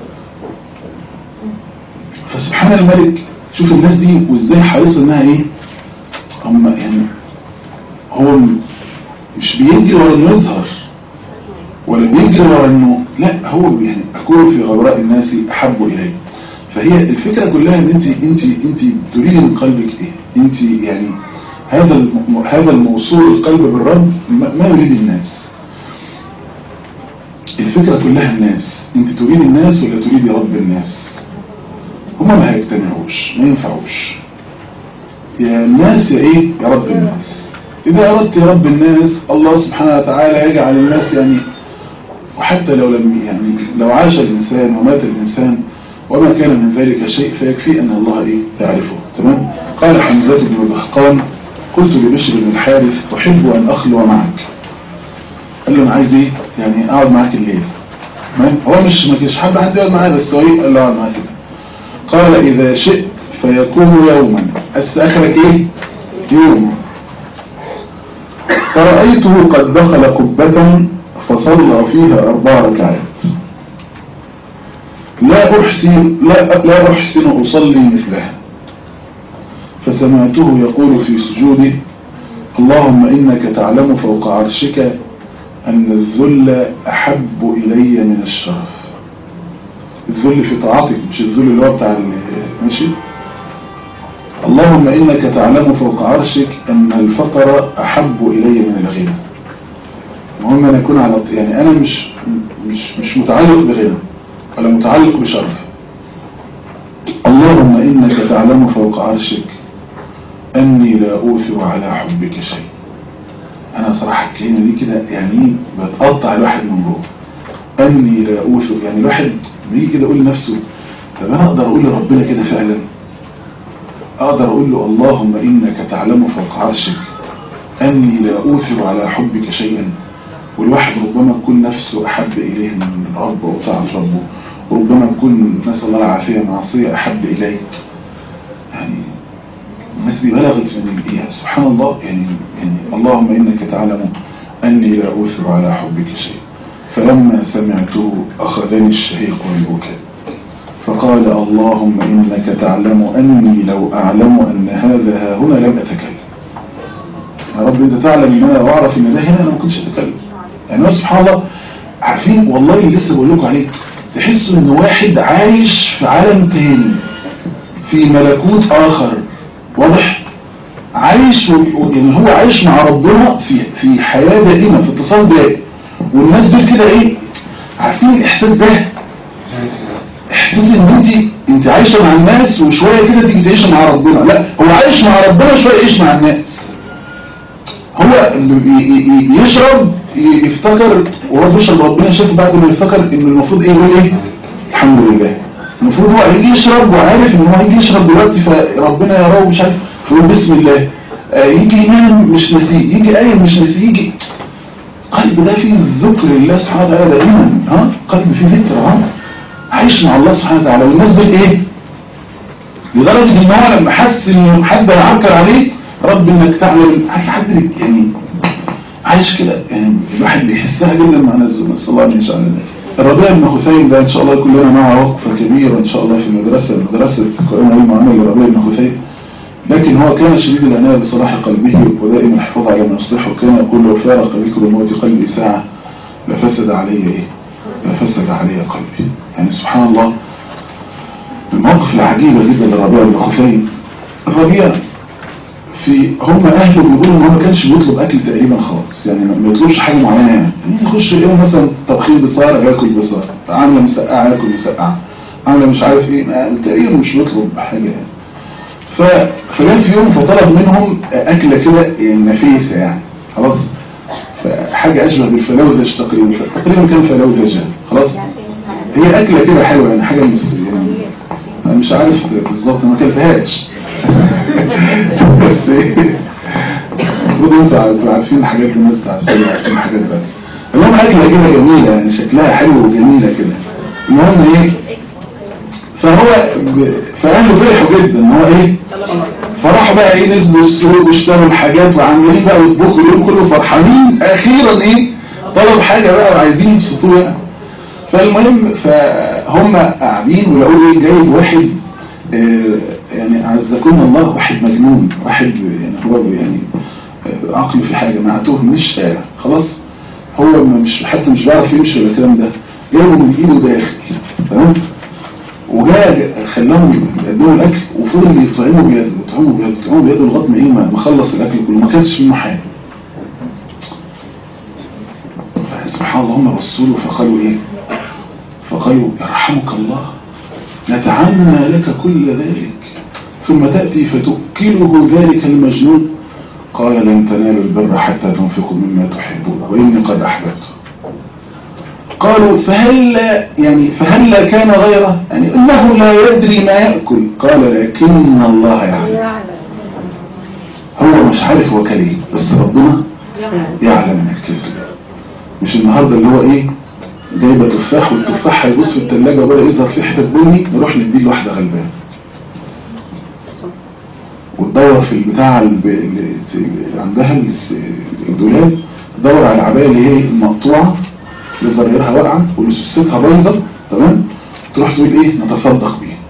فسبحان الملك شوف الناس دي وازاي حريص انها ايه هم يعني هو م- مش بيجري ورا انه يظهر ولا بيجري ورا انه لا هو يعني اكون في غبراء الناس احب الي فهي الفكرة كلها ان انت انت انت تريد من قلبك ايه انت يعني هذا الم- هذا الموصول القلب بالرب ما ما يريد الناس الفكرة كلها الناس انت تريد الناس ولا تريد رب الناس هما ما هيجتمعوش ما ينفعوش يا الناس يا ايه يا رب الناس اذا اردت يا رب الناس الله سبحانه وتعالى يجعل الناس يعني وحتى لو لم يعني لو عاش الإنسان ومات الإنسان وما كان من ذلك شيء فيكفي أن الله إيه يعرفه تمام قال حمزة بن دهقان قلت لبشر بن الحارث أحب أن أخلو معك قال له أنا عايز إيه يعني أقعد معاك الليل تمام هو مش ما كانش حابب حد يقعد معاه بس هو إيه قال له أقعد معاك كده قال إذا شئت فيكون يوما بس آخرك إيه يوم فرأيته قد دخل قبة فصلى فيها أربع ركعات لا أحسن لا لا أحسن أصلي مثلها فسمعته يقول في سجوده اللهم إنك تعلم فوق عرشك أن الذل أحب إلي من الشرف الذل في طاعتك مش الذل اللي هو بتاع ال- ماشي اللهم إنك تعلم فوق عرشك أن الفقر أحب إلي من الغنى المهم أن يكون على يعني أنا مش مش مش متعلق بغنى ولا متعلق بشرف اللهم إنك تعلم فوق عرشك أني لا أوثر على حبك شيء أنا صراحة الكلمة دي كده يعني بتقطع الواحد من جوه أني لا أوثر يعني الواحد بيجي كده يقول لنفسه طب أنا أقدر أقول لربنا كده فعلا أقدر أقول له اللهم إنك تعلم فوق عرشك أني لا أوثر على حبك شيئا والواحد ربما يكون نفسه أحب إليه من ربه وطاعة ربه وربما يكون نسأل الله العافية معصية أحب إليه يعني الناس دي بلغت من الإيه سبحان الله يعني, يعني اللهم إنك تعلم أني لا أوثر على حبك شيء فلما سمعته أخذني الشهيق والبكاء فقال اللهم إنك تعلم أني لو أعلم أن هذا ها هنا لم أتكلم يا رب أنت تعلم أن أنا لو أعرف أن ده هنا أنا ما كنتش أتكلم يعني هو سبحان الله عارفين والله اللي لسه بقول لكم عليه تحسوا ان واحد عايش في عالم تاني في ملكوت آخر واضح عايش و... و- يعني هو عايش مع ربنا في في حياة دائمة في اتصال دائم والناس دول كده ايه عارفين الاحساس ده احساس ان انت انت عايشة مع الناس وشوية كده تيجي تعيش مع ربنا لا هو عايش مع ربنا شوية يعيش مع الناس هو اللي ي- ي- ي- يشرب ي- يفتكر وهو بيشرب ربنا شايف بعد ما يفتكر ان المفروض ايه يقول ايه الحمد لله المفروض هو هيجي يشرب وعارف ان هو هيجي يشرب دلوقتي فربنا يراه ومش عارف فيقول بسم الله آه، يجي ينام مش نسيه يجي قايم مش نسيه يجي قلب ده فيه ذكر الله سبحانه وتعالى دائما ها قلب فيه ذكر ها عايش مع الله سبحانه وتعالى والناس دول ايه لدرجة ان هو لما حس ان حد هيعكر عليه رب انك تعمل حد يعني عايش كده يعني الواحد بيحسها جدا مع نفسه نسال الله ان يجعلنا ذلك الربيع بن خثيم ده ان شاء الله يكون لنا معه وقفه كبيره ان شاء الله في مدرسه مدرسه قرآن المعامله للربيع بن خثيم لكن هو كان شديد العناية بصلاح قلبه ودائما الحفاظ على ما يصلحه كان يقول لو فارق ذكر موت قلبي ساعة لفسد علي ايه لفسد علي قلبي يعني سبحان الله المواقف العجيبة جدا للربيع بن خثيم الربيع في هم اهله بيقولوا ان هو ما كانش بيطلب اكل تقريبا خالص يعني ما ما يطلبش حاجه معينه يعني يعني يخش يقول مثلا طبخين بصار ياكل بصار عامله مسقعه ياكل مسقعه عامله مش عارف ايه ما- تقريبا مش بيطلب حاجه يعني ف... فجاء في يوم فطلب منهم اكله كده يعني نفيسه يعني خلاص فحاجه اشبه بالفلوذج تقريبا تقريبا كان فلوذج يعني خلاص هي اكله كده حلوه يعني حاجه مش يعني انا مش عارف بالظبط ما اكلتهاش بس ايه المفروض انتوا عارف- عارفين الحاجات دي الناس تعرفين عارفين الحاجات بقى المهم اكله كده جميله يعني شكلها حلو وجميله كده المهم ايه فهو ب... فاهله فرحوا جدا ان هو ايه فراحوا بقى ايه نزلوا السوق واشتروا حاجات وعمالين بقى يطبخوا اليوم كله فرحانين اخيرا ايه طلبوا حاجه بقى وعايزين يبسطوها يعني. فالمهم فهم قاعدين ولقوا ايه جايب واحد آه، يعني عزكم الله واحد مجنون واحد يعني هو يعني آه، عقله في حاجه معتوه مش فارق خلاص هو ما- مش حتى مش بيعرف يمشي ولا الكلام ده جايبه من ايده داخل تمام وجاء خلاهم يقدموا الاكل وفضل يطعموا بيده يطعموا بيده يطعموا بيده لغايه ما ايه ما ما خلص الاكل كله ما كانش منه حاجه سبحان الله هم بصوا له فقالوا ايه فقالوا يرحمك الله نتعنى لك كل ذلك ثم تأتي فتؤكله ذلك المجنون قال لن تنالوا البر حتى تنفقوا مما تحبون وإني قد أحببت قالوا فهل يعني فهل كان غيره يعني إنه لا يدري ما يأكل قال لكن الله يعلم هو مش عارف هو كان ايه بس ربنا يعلم الكلمة مش النهاردة اللي هو ايه جايبة تفاح والتفاح هيبص في التلاجة وبدأ يظهر فيه حتة بني نروح نديه لواحدة غلبان وتدور في البتاع الب- اللي اللي عندها الس- الدولاب تدور على العباية اللي هي المقطوعة اللي زرايرها واقعة واللي سوستها بايظة تمام تروح تقول ايه نتصدق بيها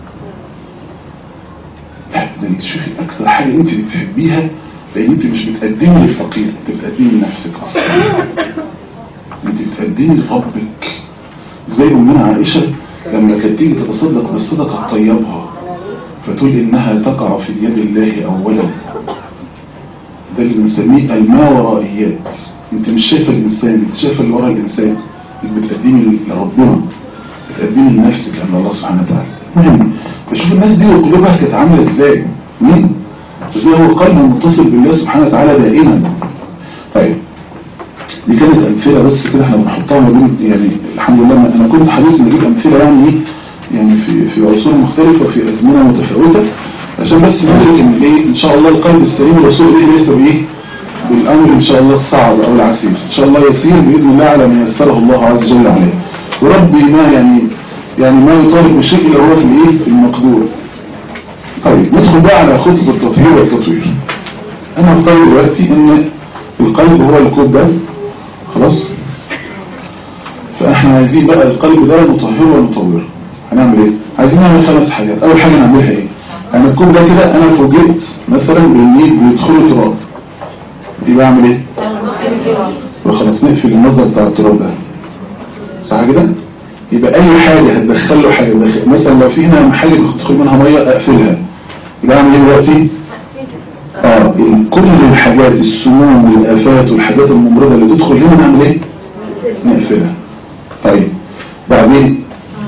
لا ده انت شوفي اكتر حاجة انت بتحبيها لان انت مش بتقدمي للفقير انت بتقدمي لنفسك اصلا انت بتقدمي لربك زي امنا عائشة لما كانت تيجي تتصدق بالصدقة تطيبها فتقول انها تقع في يد الله اولا ده اللي بنسميه الماورائيات انت مش شايفه الانسان انت شايفه اللي ورا الانسان اللي بتقدمي لربنا بتقدمي لنفسك عند الله سبحانه وتعالى المهم بشوف الناس دي وقلوبها كانت عامله ازاي مين ازاي هو قلب متصل بالله سبحانه وتعالى دائما طيب دي كانت امثله بس كده احنا بنحطها ما بين يعني الحمد لله انا كنت حريص ان اجيب امثله يعني ايه يعني في في عصور مختلفه وفي ازمنه متفاوته عشان بس ندرك ان ايه ان شاء الله القلب السليم الرسول ايه ليس بايه بالامر ان شاء الله الصعب او العسير ان شاء الله يسير باذن الله على ما يسره الله عز وجل عليه وربي ما يعني يعني ما يطالب بشيء الا هو في الايه في المقدور طيب ندخل بقى على خطه التطهير والتطوير انا هختار دلوقتي ان القلب هو الكود ده خلاص فاحنا عايزين بقى القلب ده نطهره ونطوره هنعمل ايه عايزين نعمل خمس حاجات اول حاجه نعملها ايه انا الكوب ده كده انا فوجئت مثلا بالنيل بيدخلوا تراب يبقى اعمل ايه وخلاص نقفل المصدر بتاع التراب ده صح كده يبقى اي حاجه هتدخل له حاجه دخل. مثلا لو في هنا حاجه بتدخل منها ميه اقفلها يبقى اعمل ايه دلوقتي اه كل الحاجات السموم والافات والحاجات الممرضه اللي تدخل هنا نعمل ايه نقفلها طيب بعدين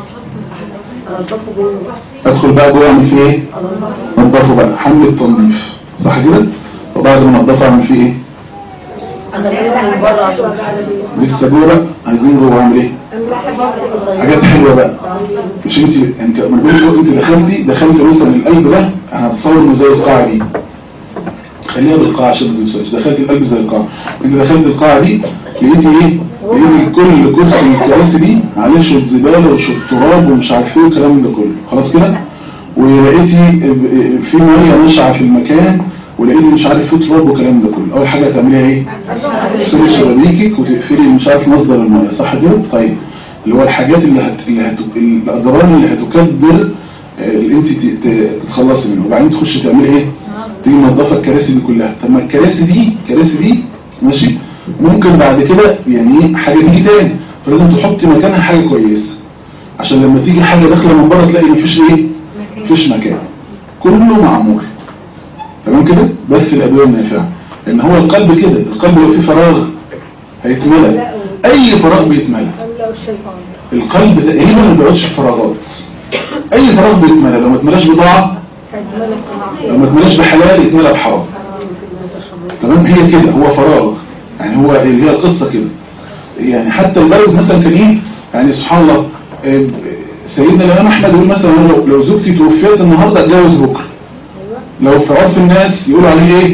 ادخل بقى جوه اعمل فيه ايه نضفه بقى حمل التنظيف صح كده وبعد ما انضفه اعمل فيه ايه انا كده من بره عشان لسه جوه بقى عايزين جوه اعمل ايه حاجات حلوه بقى مش انت انت ما بقولش انت دخلتي دخلت مثلا القلب ده انا هتصور انه زي القاعه دي خليها بالقاعه عشان ما تنساش دخلت القلب زي القاعه انت دخلت القاعه دي لقيتي ايه لقيتي كل كرسي من الكراسي دي عليه شويه زباله وشويه تراب ومش عارف ايه والكلام ده كله خلاص كده ولقيتي في ميه ناشعه في المكان ولقيتي مش عارف في تراب والكلام ده كله اول حاجه هتعمليها ايه تقفلي شبابيكك وتقفلي مش عارف مصدر الميه صح كده طيب اللي هو الحاجات اللي هت... اللي هت... الاضرار اللي هتكدر آه، اللي انت ت- ت- تتخلصي منه وبعدين تخشي تعملي ايه تيجي منظفه الكراسي دي كلها طب ما الكراسي دي الكراسي دي ماشي ممكن بعد كده يعني ايه حاجه تيجي تاني فلازم تحطي مكانها حاجه كويسه عشان لما تيجي حاجه داخله من بره تلاقي مفيش ايه مفيش مكان كله معمول تمام كده بس الادويه النافعه لان هو القلب كده القلب لو فيه فراغ هيتملى اي فراغ بيتملى القلب تقريبا ما بيقعدش في فراغات اي فراغ بيتملى لو ما اتملاش بضاعه لو ما اتملاش بحلال يتملى بحرام تمام هي كده هو فراغ يعني هو اللي هي القصه كده يعني حتى لدرجه مثلا كان ايه يعني سبحان الله آه، سيدنا الامام احمد يقول مثلا لو, لو زوجتي توفيت النهارده اتجوز بكره لو في عرف الناس يقولوا عليه ايه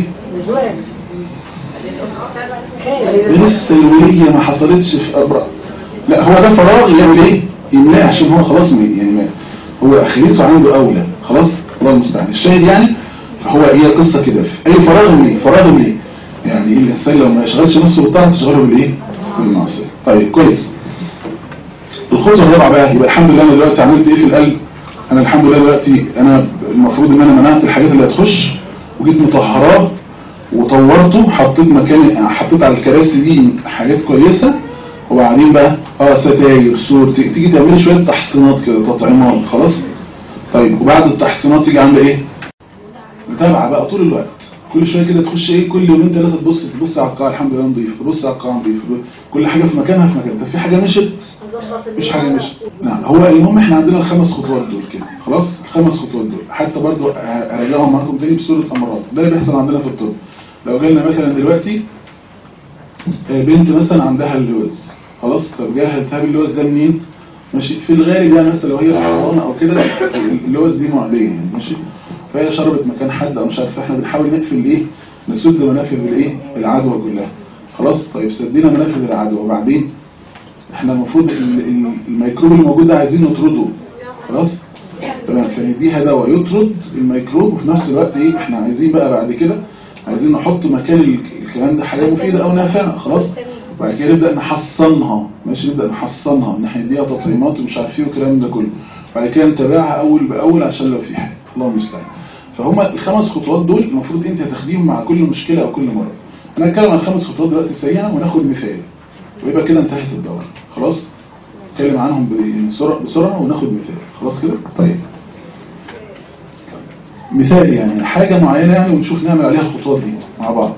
لسه الولية ما حصلتش في أبرأ لا هو ده فراغ يعمل ايه يملاه عشان هو خلاص ما يعني ما هو اخرته عنده اولى خلاص الله المستعان الشاهد يعني فهو هي قصة كده اي فراغ ليه فراغ ليه يعني ايه الانسان لو ما يشغلش نفسه بالطاعة تشغله بالايه بالمعصية طيب كويس الخطوة الرابعة بقى يبقى الحمد لله انا دلوقتي عملت ايه في القلب انا الحمد لله دلوقتي انا المفروض ان انا منعت الحاجات اللي هتخش وجيت مطهراه وطورته حطيت مكان حطيت على الكراسي دي حاجات كويسة وبعدين بقى اه ستاير سور ت- تيجي تعملي شوية تحصينات كده تطعيمات خلاص طيب وبعد التحصينات تيجي عامله ايه متابعة بقى طول الوقت كل شوية كده تخش ايه كل يومين ثلاثة تبص تبص على القاع الحمد لله نضيف تبص على القاع نضيف كل حاجة في مكانها في مكانها طب في حاجة مشت مش حاجة مش نعم هو المهم احنا عندنا الخمس خطوات دول كده خلاص الخمس خطوات دول حتى برضو هرجعهم معاكم تاني بصورة امراض ده اللي بيحصل عندنا في الطب لو جالنا مثلا دلوقتي آه، بنت مثلا عندها اللوز خلاص طب جاها التهاب اللوز ده منين ماشي في الغالب يعني مثلا لو هي حصانه او كده اللوز دي معديه يعني ماشي فهي شربت مكان حد او مش عارف احنا بنحاول نقفل ايه نسد منافذ الايه العدوى كلها خلاص طيب سدينا منافذ العدوى وبعدين احنا المفروض ال- ال- الميكروب اللي موجود ده عايزين نطرده خلاص تمام فنديها دواء يطرد الميكروب وفي نفس الوقت ايه احنا عايزين بقى بعد كده عايزين نحط مكان ال- الكلام ده حاجه مفيده او نافعه خلاص وبعد كده نبدا نحصنها ماشي نبدا نحصنها ان احنا نديها تطعيمات ومش عارف ايه والكلام ده كله بعد كده نتابعها اول باول عشان لو في حاجه الله المستعان فهما الخمس خطوات دول المفروض انت هتاخديهم مع كل مشكله او كل مره انا هتكلم عن الخمس خطوات دلوقتي سريعا وناخد مثال ويبقى كده انتهت الدورة خلاص نتكلم عنهم ب- بسرعة, بسرعة وناخد مثال خلاص كده طيب مثال يعني حاجة معينة يعني ونشوف نعمل عليها الخطوات دي مع بعض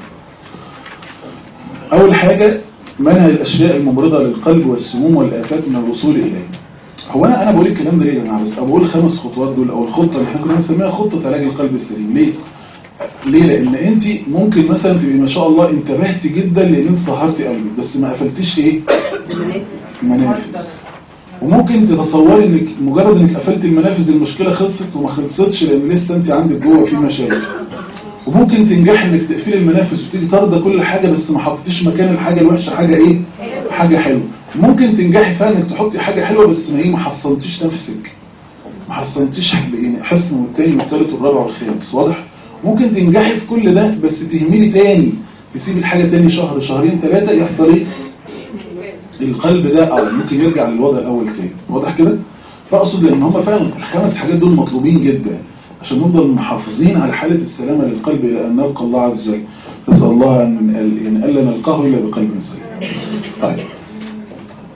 أول حاجة منع الأشياء الممرضة للقلب والسموم والآفات من الوصول إليه هو أنا أنا بقول الكلام ده ليه يا جماعة بس أنا بقول الخمس خطوات دول أو الخطة اللي احنا كنا بنسميها خطة علاج القلب السليم ليه؟ ليه لان انت ممكن مثلا تبقي ما شاء الله انتبهتي جدا لان انت سهرتي قلبك بس ما قفلتيش ايه المنافذ وممكن تتصوري انك مجرد انك قفلت المنافذ المشكله خلصت وما خلصتش لان لسه انت عندك جوه في مشاكل وممكن تنجحي انك تقفلي المنافذ وتيجي ترضى كل حاجه بس ما حطيتيش مكان الحاجه الوحشه حاجه ايه حاجه حلوه ممكن تنجحي فعلا انك تحطي حاجه حلوه بس ما ايه ما حصنتيش نفسك ما حصنتيش يعني حصن والتاني والتالت والرابع والخامس واضح ممكن تنجحي في كل ده بس تهملي تاني تسيب الحاجة تاني شهر شهرين ثلاثة يحصل ايه القلب ده اه ممكن يرجع للوضع الاول تاني واضح كده فاقصد لان هم فعلا الخمس حاجات دول مطلوبين جدا عشان نفضل محافظين على حالة السلامة للقلب الى ان نلقى الله عز وجل نسأل الله ان يعني الا نلقاه الا بقلب سليم طيب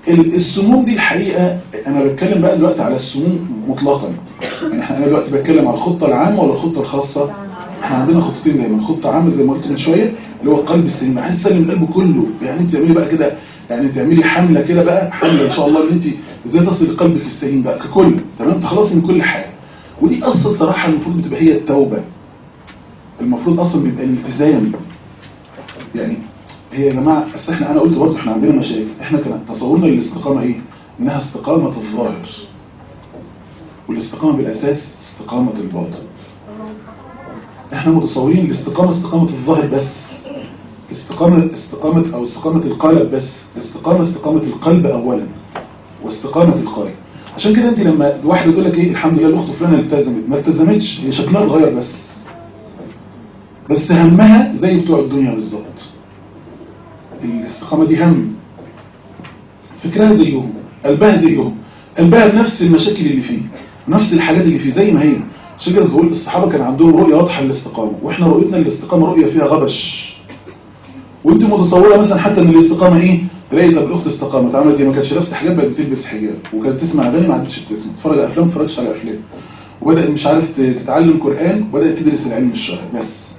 ال- السموم دي الحقيقة انا بتكلم بقى دلوقتي على السموم مطلقا يعني احنا- انا دلوقتي بتكلم على الخطة العامة ولا الخطة الخاصة احنا عندنا خطتين دايما خطة عامة زي ما قلت من شوية اللي هو القلب السليم عايز تسلم القلب كله يعني انت تعملي بقى كده يعني تعملي حملة كده بقى حملة ان شاء الله ان انت ازاي تصل لقلبك السليم بقى ككل تمام تخلصي من كل حاجة ودي اصلا صراحة المفروض بتبقى هي التوبة المفروض اصلا بيبقى الالتزام يعني هي يا جماعة اصل احنا انا قلت برضه احنا عندنا مشاكل احنا كان تصورنا للاستقامة ايه انها استقامة الظاهر والاستقامة بالاساس استقامة الباطن احنا متصورين الاستقامة استقامة الظاهر بس استقامة استقامة او استقامة القلب بس الاستقامة استقامة القلب اولا واستقامة القلب عشان كده انت لما واحدة تقول لك ايه الحمد لله الاخت فلانة التزمت ما التزمتش هي شكلها اتغير بس بس همها زي بتوع الدنيا بالظبط الاستقامة دي هم فكرها زيهم قلبها زيهم قلبها بنفس المشاكل اللي فيه نفس الحاجات اللي فيه زي ما هي عشان كده بقول الصحابة كان عندهم رؤية واضحة للاستقامة واحنا رؤيتنا للاستقامة رؤية فيها غبش وانت متصورة مثلا حتى ان الاستقامة ايه تلاقي طب الاخت استقامت عملت ايه ما كانتش لابسه حجاب بقت بتلبس حجاب وكانت تسمع اغاني ما عادتش بتسمع تتفرج على افلام ما تتفرجش على افلام وبدات مش عارف تتعلم قران وبدات تدرس العلم الشرعي بس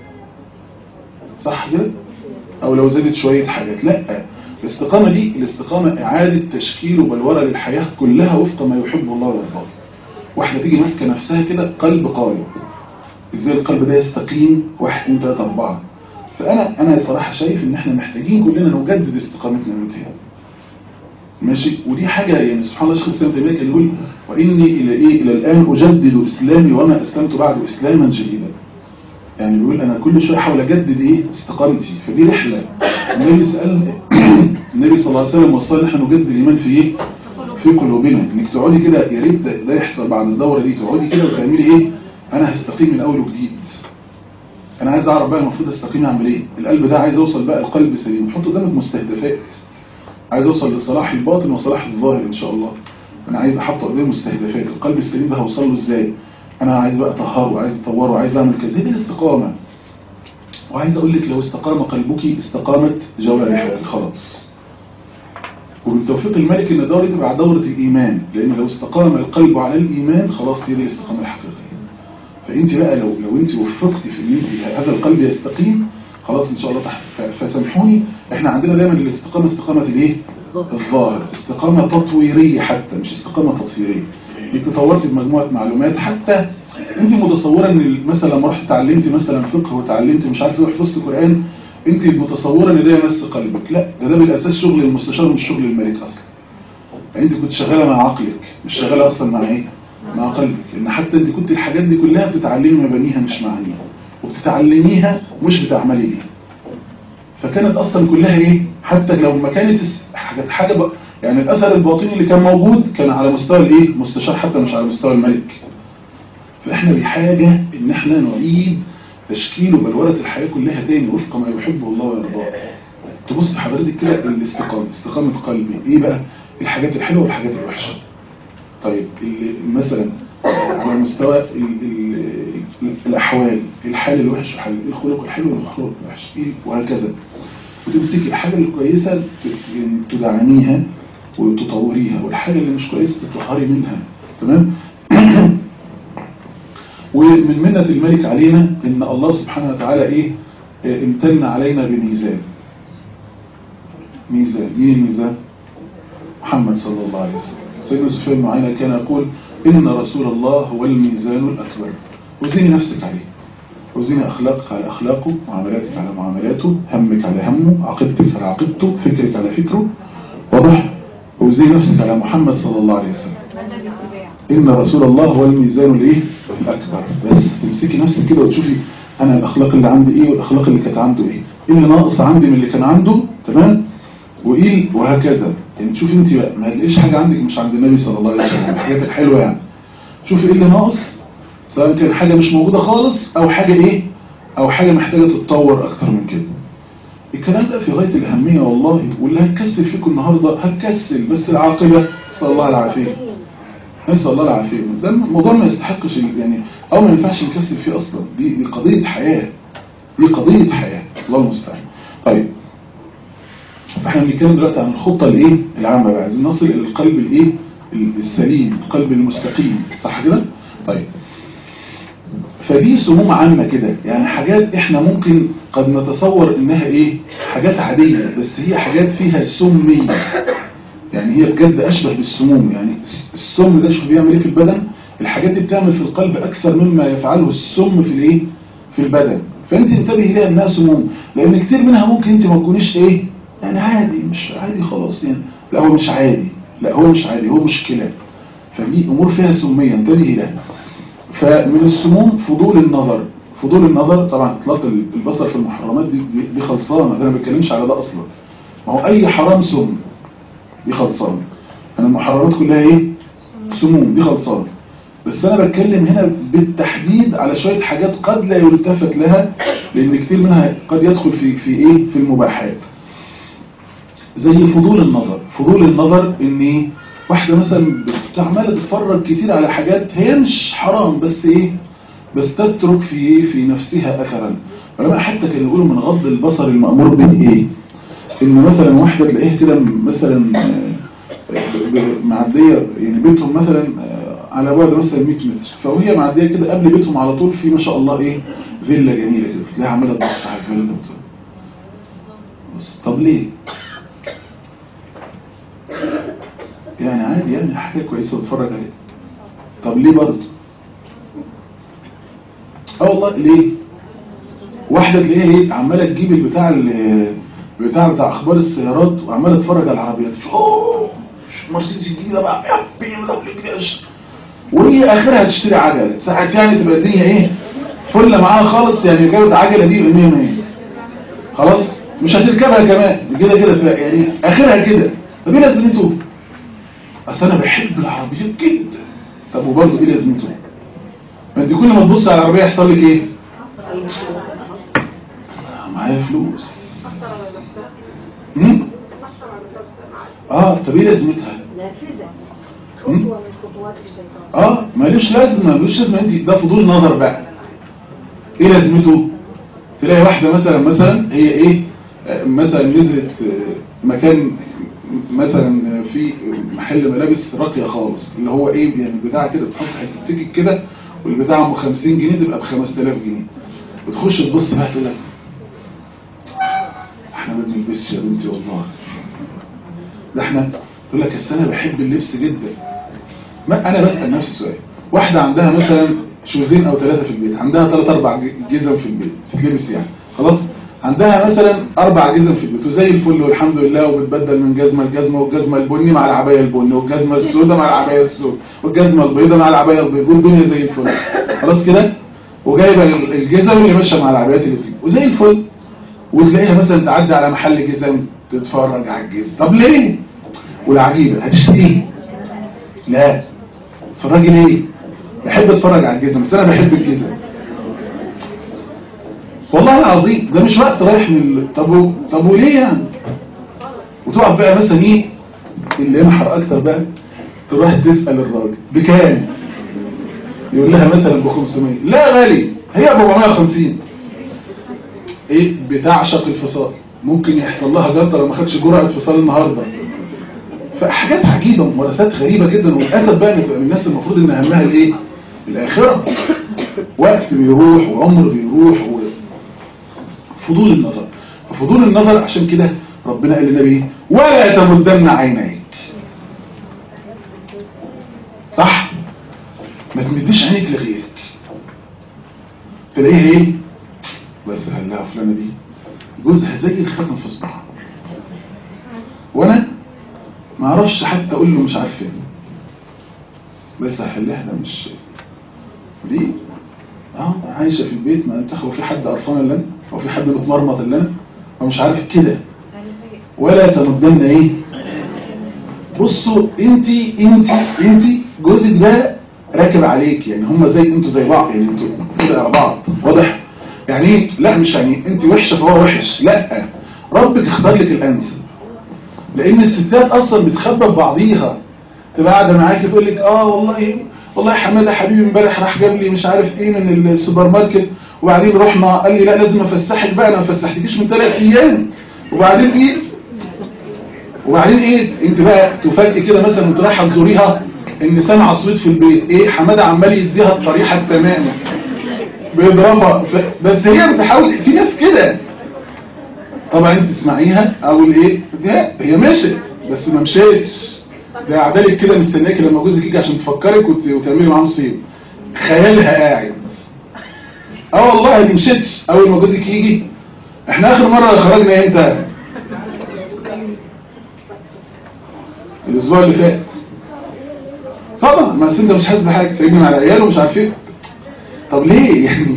صح كده او لو زادت شويه حاجات لا الاستقامه دي الاستقامه اعاده تشكيل وبلوره للحياه كلها وفق ما يحب الله ويرضاه واحده تيجي ماسكه نفسها كده قلب قايم ازاي القلب ده يستقيم واحد اثنين ثلاثه اربعه فانا انا صراحه شايف ان احنا محتاجين كلنا نجدد استقامتنا من تاني ماشي ودي حاجه يعني سبحان الله شيخ الاسلام تيميه كان يقول واني الى ايه الى الان اجدد اسلامي وما اسلمت بعد اسلاما جديدا يعني بيقول انا كل شويه احاول اجدد ايه استقامتي فدي رحله النبي سال النبي صلى الله عليه وسلم وصلنا احنا نجدد الايمان في ايه في قلوبنا انك تقعدي كده يا ريت ده ده يحصل بعد الدوره دي تقعدي كده وتعملي ايه انا هستقيم من اول وجديد انا عايز اعرف بقى المفروض استقيم اعمل ايه القلب ده عايز اوصل بقى القلب سليم حط قدامك مستهدفات عايز اوصل لصلاح الباطن وصلاح الظاهر ان شاء الله انا عايز احط قدامي مستهدفات القلب السليم ده هوصل له ازاي انا عايز بقى اطهره عايز اطوره عايز اعمل كذا دي الاستقامه وعايز اقول لك لو استقام قلبك استقامت جوارحك خلاص وبالتوفيق الملك ان الدوره تبقى دوره الايمان لان لو استقام القلب على الايمان خلاص هي دي الاستقامه الحقيقيه فانت بقى لو لو انت وفقتي في ان انت هذا القلب يستقيم خلاص ان شاء الله تحت ف- فسامحوني احنا عندنا دايما الاستقامه استقامه الايه الظاهر استقامه تطويريه حتى مش استقامه تطويريه انت طورت بمجموعه معلومات حتى انت متصوره ان مثلا لما رحت اتعلمت مثلا فقه وتعلمت مش عارف ايه وحفظت قران انت متصوره ان ده يمس قلبك لا ده ده بالاساس شغل المستشار مش شغل الملك اصلا يعني انت كنت شغاله مع عقلك مش شغاله اصلا مع ايه مع قلبك ان حتى انت كنت الحاجات دي كلها بتتعلمي مبانيها مش معانيها وبتتعلميها مش بتعملي بيها فكانت اصلا كلها ايه حتى لو ما كانت الس- حاجه حاجه ب... يعني الاثر الباطني اللي كان موجود كان على مستوى الايه مستشار حتى مش على مستوى الملك فاحنا بحاجه ان احنا نعيد تشكيل وبلوره الحياه كلها تاني وفق ما يحبه الله ويرضاه تبص حضرتك كده الاستقامه استقامه قلبي ايه بقى الحاجات الحلوه والحاجات الوحشه طيب ال- مثلا على مستوى ال ال الأحوال الحال الوحش والحال الخلق الحلو والخلق الوحش إيه؟ وهكذا وتمسكي الحاجة الكويسة ت- يعني تدعميها وتطوريها والحاجة اللي مش كويسة تطهري منها تمام ومن منة الملك علينا ان الله سبحانه وتعالى ايه آه، امتن علينا بميزان ميزان مين الميزان محمد صلى الله عليه وسلم سيدنا سفيان معانا كان يقول إن رسول الله هو الميزان الأكبر وزني نفسك عليه وزني أخلاقك على أخلاقه معاملاتك على معاملاته همك على همه عقيدتك على عقيدته فكرك على فكره واضح وزني نفسك على محمد صلى الله عليه وسلم إن رسول الله هو الميزان الإيه الأكبر بس تمسكي نفسك كده وتشوفي أنا الأخلاق اللي عندي إيه والأخلاق اللي كانت عنده إيه إيه اللي ناقص عندي من اللي كان عنده تمام وإيه وهكذا يعني تشوفي أنت بقى ما هتلاقيش حاجة عندك مش عند النبي صلى الله عليه وسلم الحاجات الحلوة يعني شوفي إيه اللي ناقص سواء كان حاجة مش موجودة خالص أو حاجة إيه أو حاجة محتاجة تتطور أكتر من كده الكلام ده في غاية الأهمية والله واللي هتكسل فيكم النهاردة هتكسل بس العاقبة صلى الله العافية نسأل الله العافية ده الموضوع ما يستحقش يعني أو ما ينفعش نكسل فيه أصلا دي, دي قضية حياة دي قضية حياة الله المستعان طيب فاحنا بنتكلم دلوقتي عن الخطه الايه العامه بقى عايزين نصل الى القلب الايه السليم القلب المستقيم صح كده طيب فدي سموم عامة كده يعني حاجات احنا ممكن قد نتصور انها ايه حاجات عادية بس هي حاجات فيها سمية يعني هي بجد اشبه بالسموم يعني السم ده شوف بيعمل ايه في البدن الحاجات دي بتعمل في القلب اكثر مما يفعله السم في الايه في البدن فانت انتبهي ليها انها سموم لان كتير منها ممكن انت ما تكونيش ايه يعني عادي مش عادي خلاص يعني لا هو مش عادي لا هو مش عادي هو مشكلة فدي امور فيها سمية انتبهي لها فمن السموم فضول النظر فضول النظر طبعا اطلاق البصر في المحرمات دي, دي, دي خلصانه انا ما بتكلمش على ده اصلا ما هو اي حرام سم دي خلصانه انا المحرمات كلها ايه سموم دي خلصانه بس انا بتكلم هنا بالتحديد على شويه حاجات قد لا يلتفت لها لان كتير منها قد يدخل في في ايه في المباحات زي فضول النظر فضول النظر ان ايه واحدة مثلا عمالة تتفرج كتير على حاجات هي مش حرام بس ايه بس تترك في ايه في نفسها اثرا علماء حتى كانوا يقولوا من غض البصر المأمور به ايه ان مثلا واحدة تلاقيها كده مثلا معدية يعني بيتهم مثلا على بعد مثلا 100 متر فوهي معدية كده قبل بيتهم على طول في ما شاء الله ايه فيلا جميلة كده فتلاقيها عمالة تبص على الفيلا طب ليه يعني عادي يعني حاجة كويسة تتفرج عليها طب ليه برضه اه والله ليه واحدة تلاقيها ايه عمالة تجيب البتاع البتاع بتاع اخبار السيارات وعمالة تتفرج على العربيات اوه مرسيدس الجديدة بقى وهي اخرها تشتري عجلة ساعات يعني تبقى الدنيا ايه فل معاها خالص يعني جابت عجلة دي 100 100 خلاص مش هتركبها كمان كده كده يعني اخرها كده طب ايه لازمته اصل انا بحب العربيات جدا طب وبرضه ايه لازمته ما انت كل ما تبص على العربيه يحصل لك ايه معايا فلوس امم اه طب ايه لازمتها نافذة خطوة من خطوات الشيطان اه مالوش لازمه مالوش لازمه انت ده فضول نظر بقى ايه لازمته تلاقي واحده مثلا مثلا هي ايه آه، مثلا نزلت آه، مكان مثلا في محل ملابس راقيه خالص اللي هو ايه يعني البتاع كده تحط حته تيكت كده والبتاع ام 50 جنيه تبقى ب 5000 جنيه وتخش تبص بقى تقول لك احنا ما بنلبسش يا بنتي والله ده احنا تقول لك أصل انا بحب اللبس جدا ما انا بسال نفسي سؤال واحده عندها مثلا شوزين او ثلاثه في البيت عندها ثلاث اربع جزم في البيت تتلبس يعني خلاص عندها مثلا اربع جزم في البيت وزي الفل والحمد لله وبتبدل من جزمه لجزمه والجزمه البني مع العبايه البني والجزمه السوداء مع العبايه السوداء والجزمه البيضاء مع العبايه البيضاء والدنيا زي الفل خلاص كده وجايبه الجزم اللي ماشيه مع العبايات اللي بتيجي وزي الفل وتلاقيها مثلا تعدي على محل جزم تتفرج على الجزم طب ليه والعجيبه هتشتري ايه لا تتفرجي ليه بحب اتفرج على الجزم بس انا بحب الجزم والله العظيم ده مش وقت رايح من ال- طب و... طب وليه يعني وتقعد بقى مثلا ايه اللي ينحر اكتر بقى تروح تسال الراجل بكام يقول لها مثلا ب 500 لا غالي هي ب 450 ايه بتعشق الفصال ممكن يحصل لها جلطه لو ما خدش جرعه فصال النهارده فحاجات عجيبه وممارسات غريبه جدا وللاسف بقى ان الناس المفروض ان همها الايه الاخره وقت بيروح وعمر بيروح و... فضول النظر فضول النظر عشان كده ربنا قال للنبي إيه؟ ولا تمدن عينيك صح ما تمدش عينيك لغيرك تلاقيها ايه بس هلا فلانه دي جوزها زي الختم في صباعها وانا ما اعرفش حتى اقول له مش عارف ايه بس هحلها ده مش ليه اه عايشه في البيت ما انت هو في حد قرفان الا انا هو في حد متمرمط الا انا ومش عارف كده ولا تمدن ايه بصوا انت انت انت جوزك ده راكب عليك يعني هم زي انتوا زي بعض يعني انتوا كده على بعض واضح يعني ايه لا مش يعني انت وحشه فهو وحش لا ربك اختار لك الانسب لان الستات اصلا بتخبى ببعضيها تبقى قاعده معاكي تقول لك اه والله والله حماده حبيبي امبارح راح جاب لي مش عارف ايه من السوبر ماركت وبعدين رحنا قال لي لا لازم افسحك بقى انا ما فسحتكيش من ثلاث ايام وبعدين ايه وبعدين ايه انت بقى تفاجئ كده مثلا وانت رايحه تزوريها ان سامعه صوت في البيت ايه حماده عمال يديها الطريحه التمام بيضربها ف... بس هي بتحاول في ناس كده طبعا انت تسمعيها او الايه ده هي مشت بس ما مشيتش ده قاعدالك كده مستناكي لما جوزك يجي عشان تفكرك وت... وتعملي معاه مصيبه خيالها قاعد اه والله ما مشيتش اول ما جوزك يجي احنا اخر مره خرجنا امتى الاسبوع اللي فات طبعا ما انت مش حاسس بحاجه سايبني على عياله ومش عارف ايه طب ليه يعني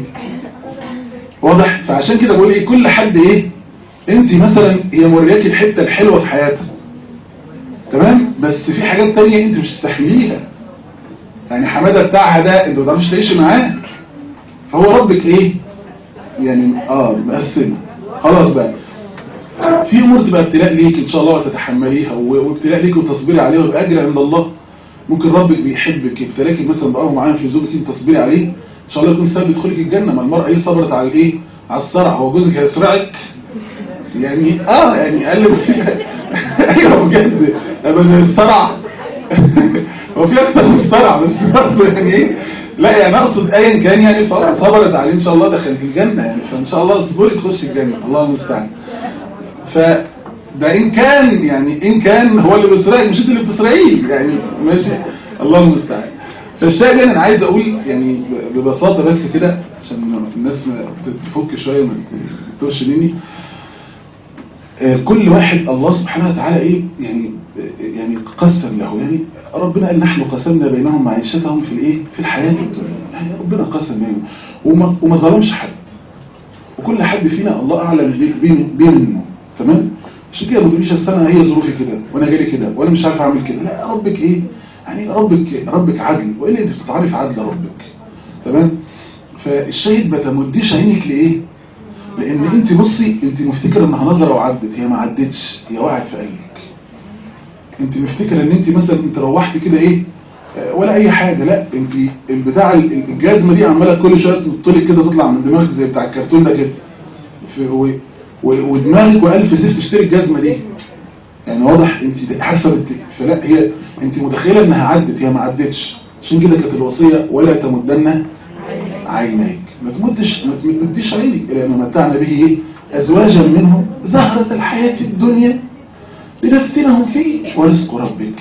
واضح فعشان كده بقول ايه كل حد ايه انت مثلا هي مورياكي الحته الحلوه في حياتها تمام بس في حاجات تانية انت مش تستحمليها يعني حماده بتاعها ده انت ما تعرفش تعيش معاه فهو ربك ايه يعني اه مقسمه خلاص بقى في امور تبقى ابتلاء ليك ان شاء الله وتتحمليها و- وابتلاء ليك وتصبري عليها وباجر عند الله ممكن ربك بيحبك ابتلاكي مثلا بقرب معين في زوجك انت تصبري عليه ان شاء الله يكون سبب يدخلك الجنه ما المراه ايه صبرت على الايه على الصرع هو جوزك هيسرعك يعني اه يعني قلب فيها ايوه بجد بس الصرع هو في اكتر من الصرع بس برضه يعني ايه لا يعني اقصد ايا كان يعني فخلاص صبرت عليه ان شاء الله دخلت الجنه يعني فان شاء الله اصبري تخش الجنه الله المستعان ف ده ان كان يعني ان كان هو اللي بيسرقك مش انت اللي بتسرقيه يعني ماشي الله المستعان فالشاهد يعني انا عايز اقول يعني ببساطه بس كده عشان الناس ما تفك شويه ما تتوش مني آه، كل واحد الله سبحانه وتعالى ايه يعني آه، يعني قسم له يعني ربنا قال نحن قسمنا بينهم معيشتهم في الايه في الحياه الدنيا يعني ربنا قسم بينهم وما, وما ظلمش حد وكل حد فينا الله اعلم بيه- بيه بيه منه تمام عشان كده ما تقوليش أصل انا هي ظروفي كده وانا جالي كده وانا مش عارف اعمل كده لا ربك ايه يعني ربك ربك عدل والا انت بتتعاملي في عدل ربك تمام فالشاهد ما تمديش عينك لايه لان انت بصي انت مفتكره انها نظره وعدت هي ما عدتش هي وقعت في قلبك انت مفتكره ان انت مثلا انت روحت كده ايه آه، ولا اي حاجه لا انت البتاع الجزمه دي عماله كل شويه تطلق كده تطلع من دماغك زي بتاع الكرتون ده كده في- و- و- ودماغك والف سيف تشتري الجزمه دي يعني واضح انت عارفه بت... فلا هي انت متخيله انها عدت هي ما عدتش عشان كده كانت الوصيه ولا تمدن عينيك ما تمدش ما تمديش عينك الى ما متعنا به ايه ازواجا منهم زهرة الحياة الدنيا لنفتنهم فيه ورزق ربك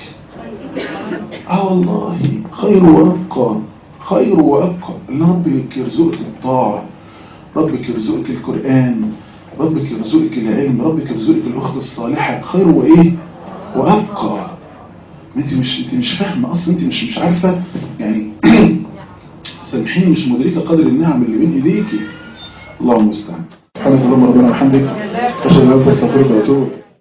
اه والله خير وابقى خير وابقى ان ربك يرزقك الطاعة ربك يرزقك القرآن ربك يرزقك العلم ربك يرزقك الاخت الصالحة خير وايه وابقى انت مش انت مش فاهمه اصلا انت مش مش عارفه يعني سامحيني مش مدركه قدر النعم اللي بين ايديكي الله المستعان سبحانك اللهم ربنا وبحمدك اشهد ان لا اله الا انت استغفرك واتوب إليك.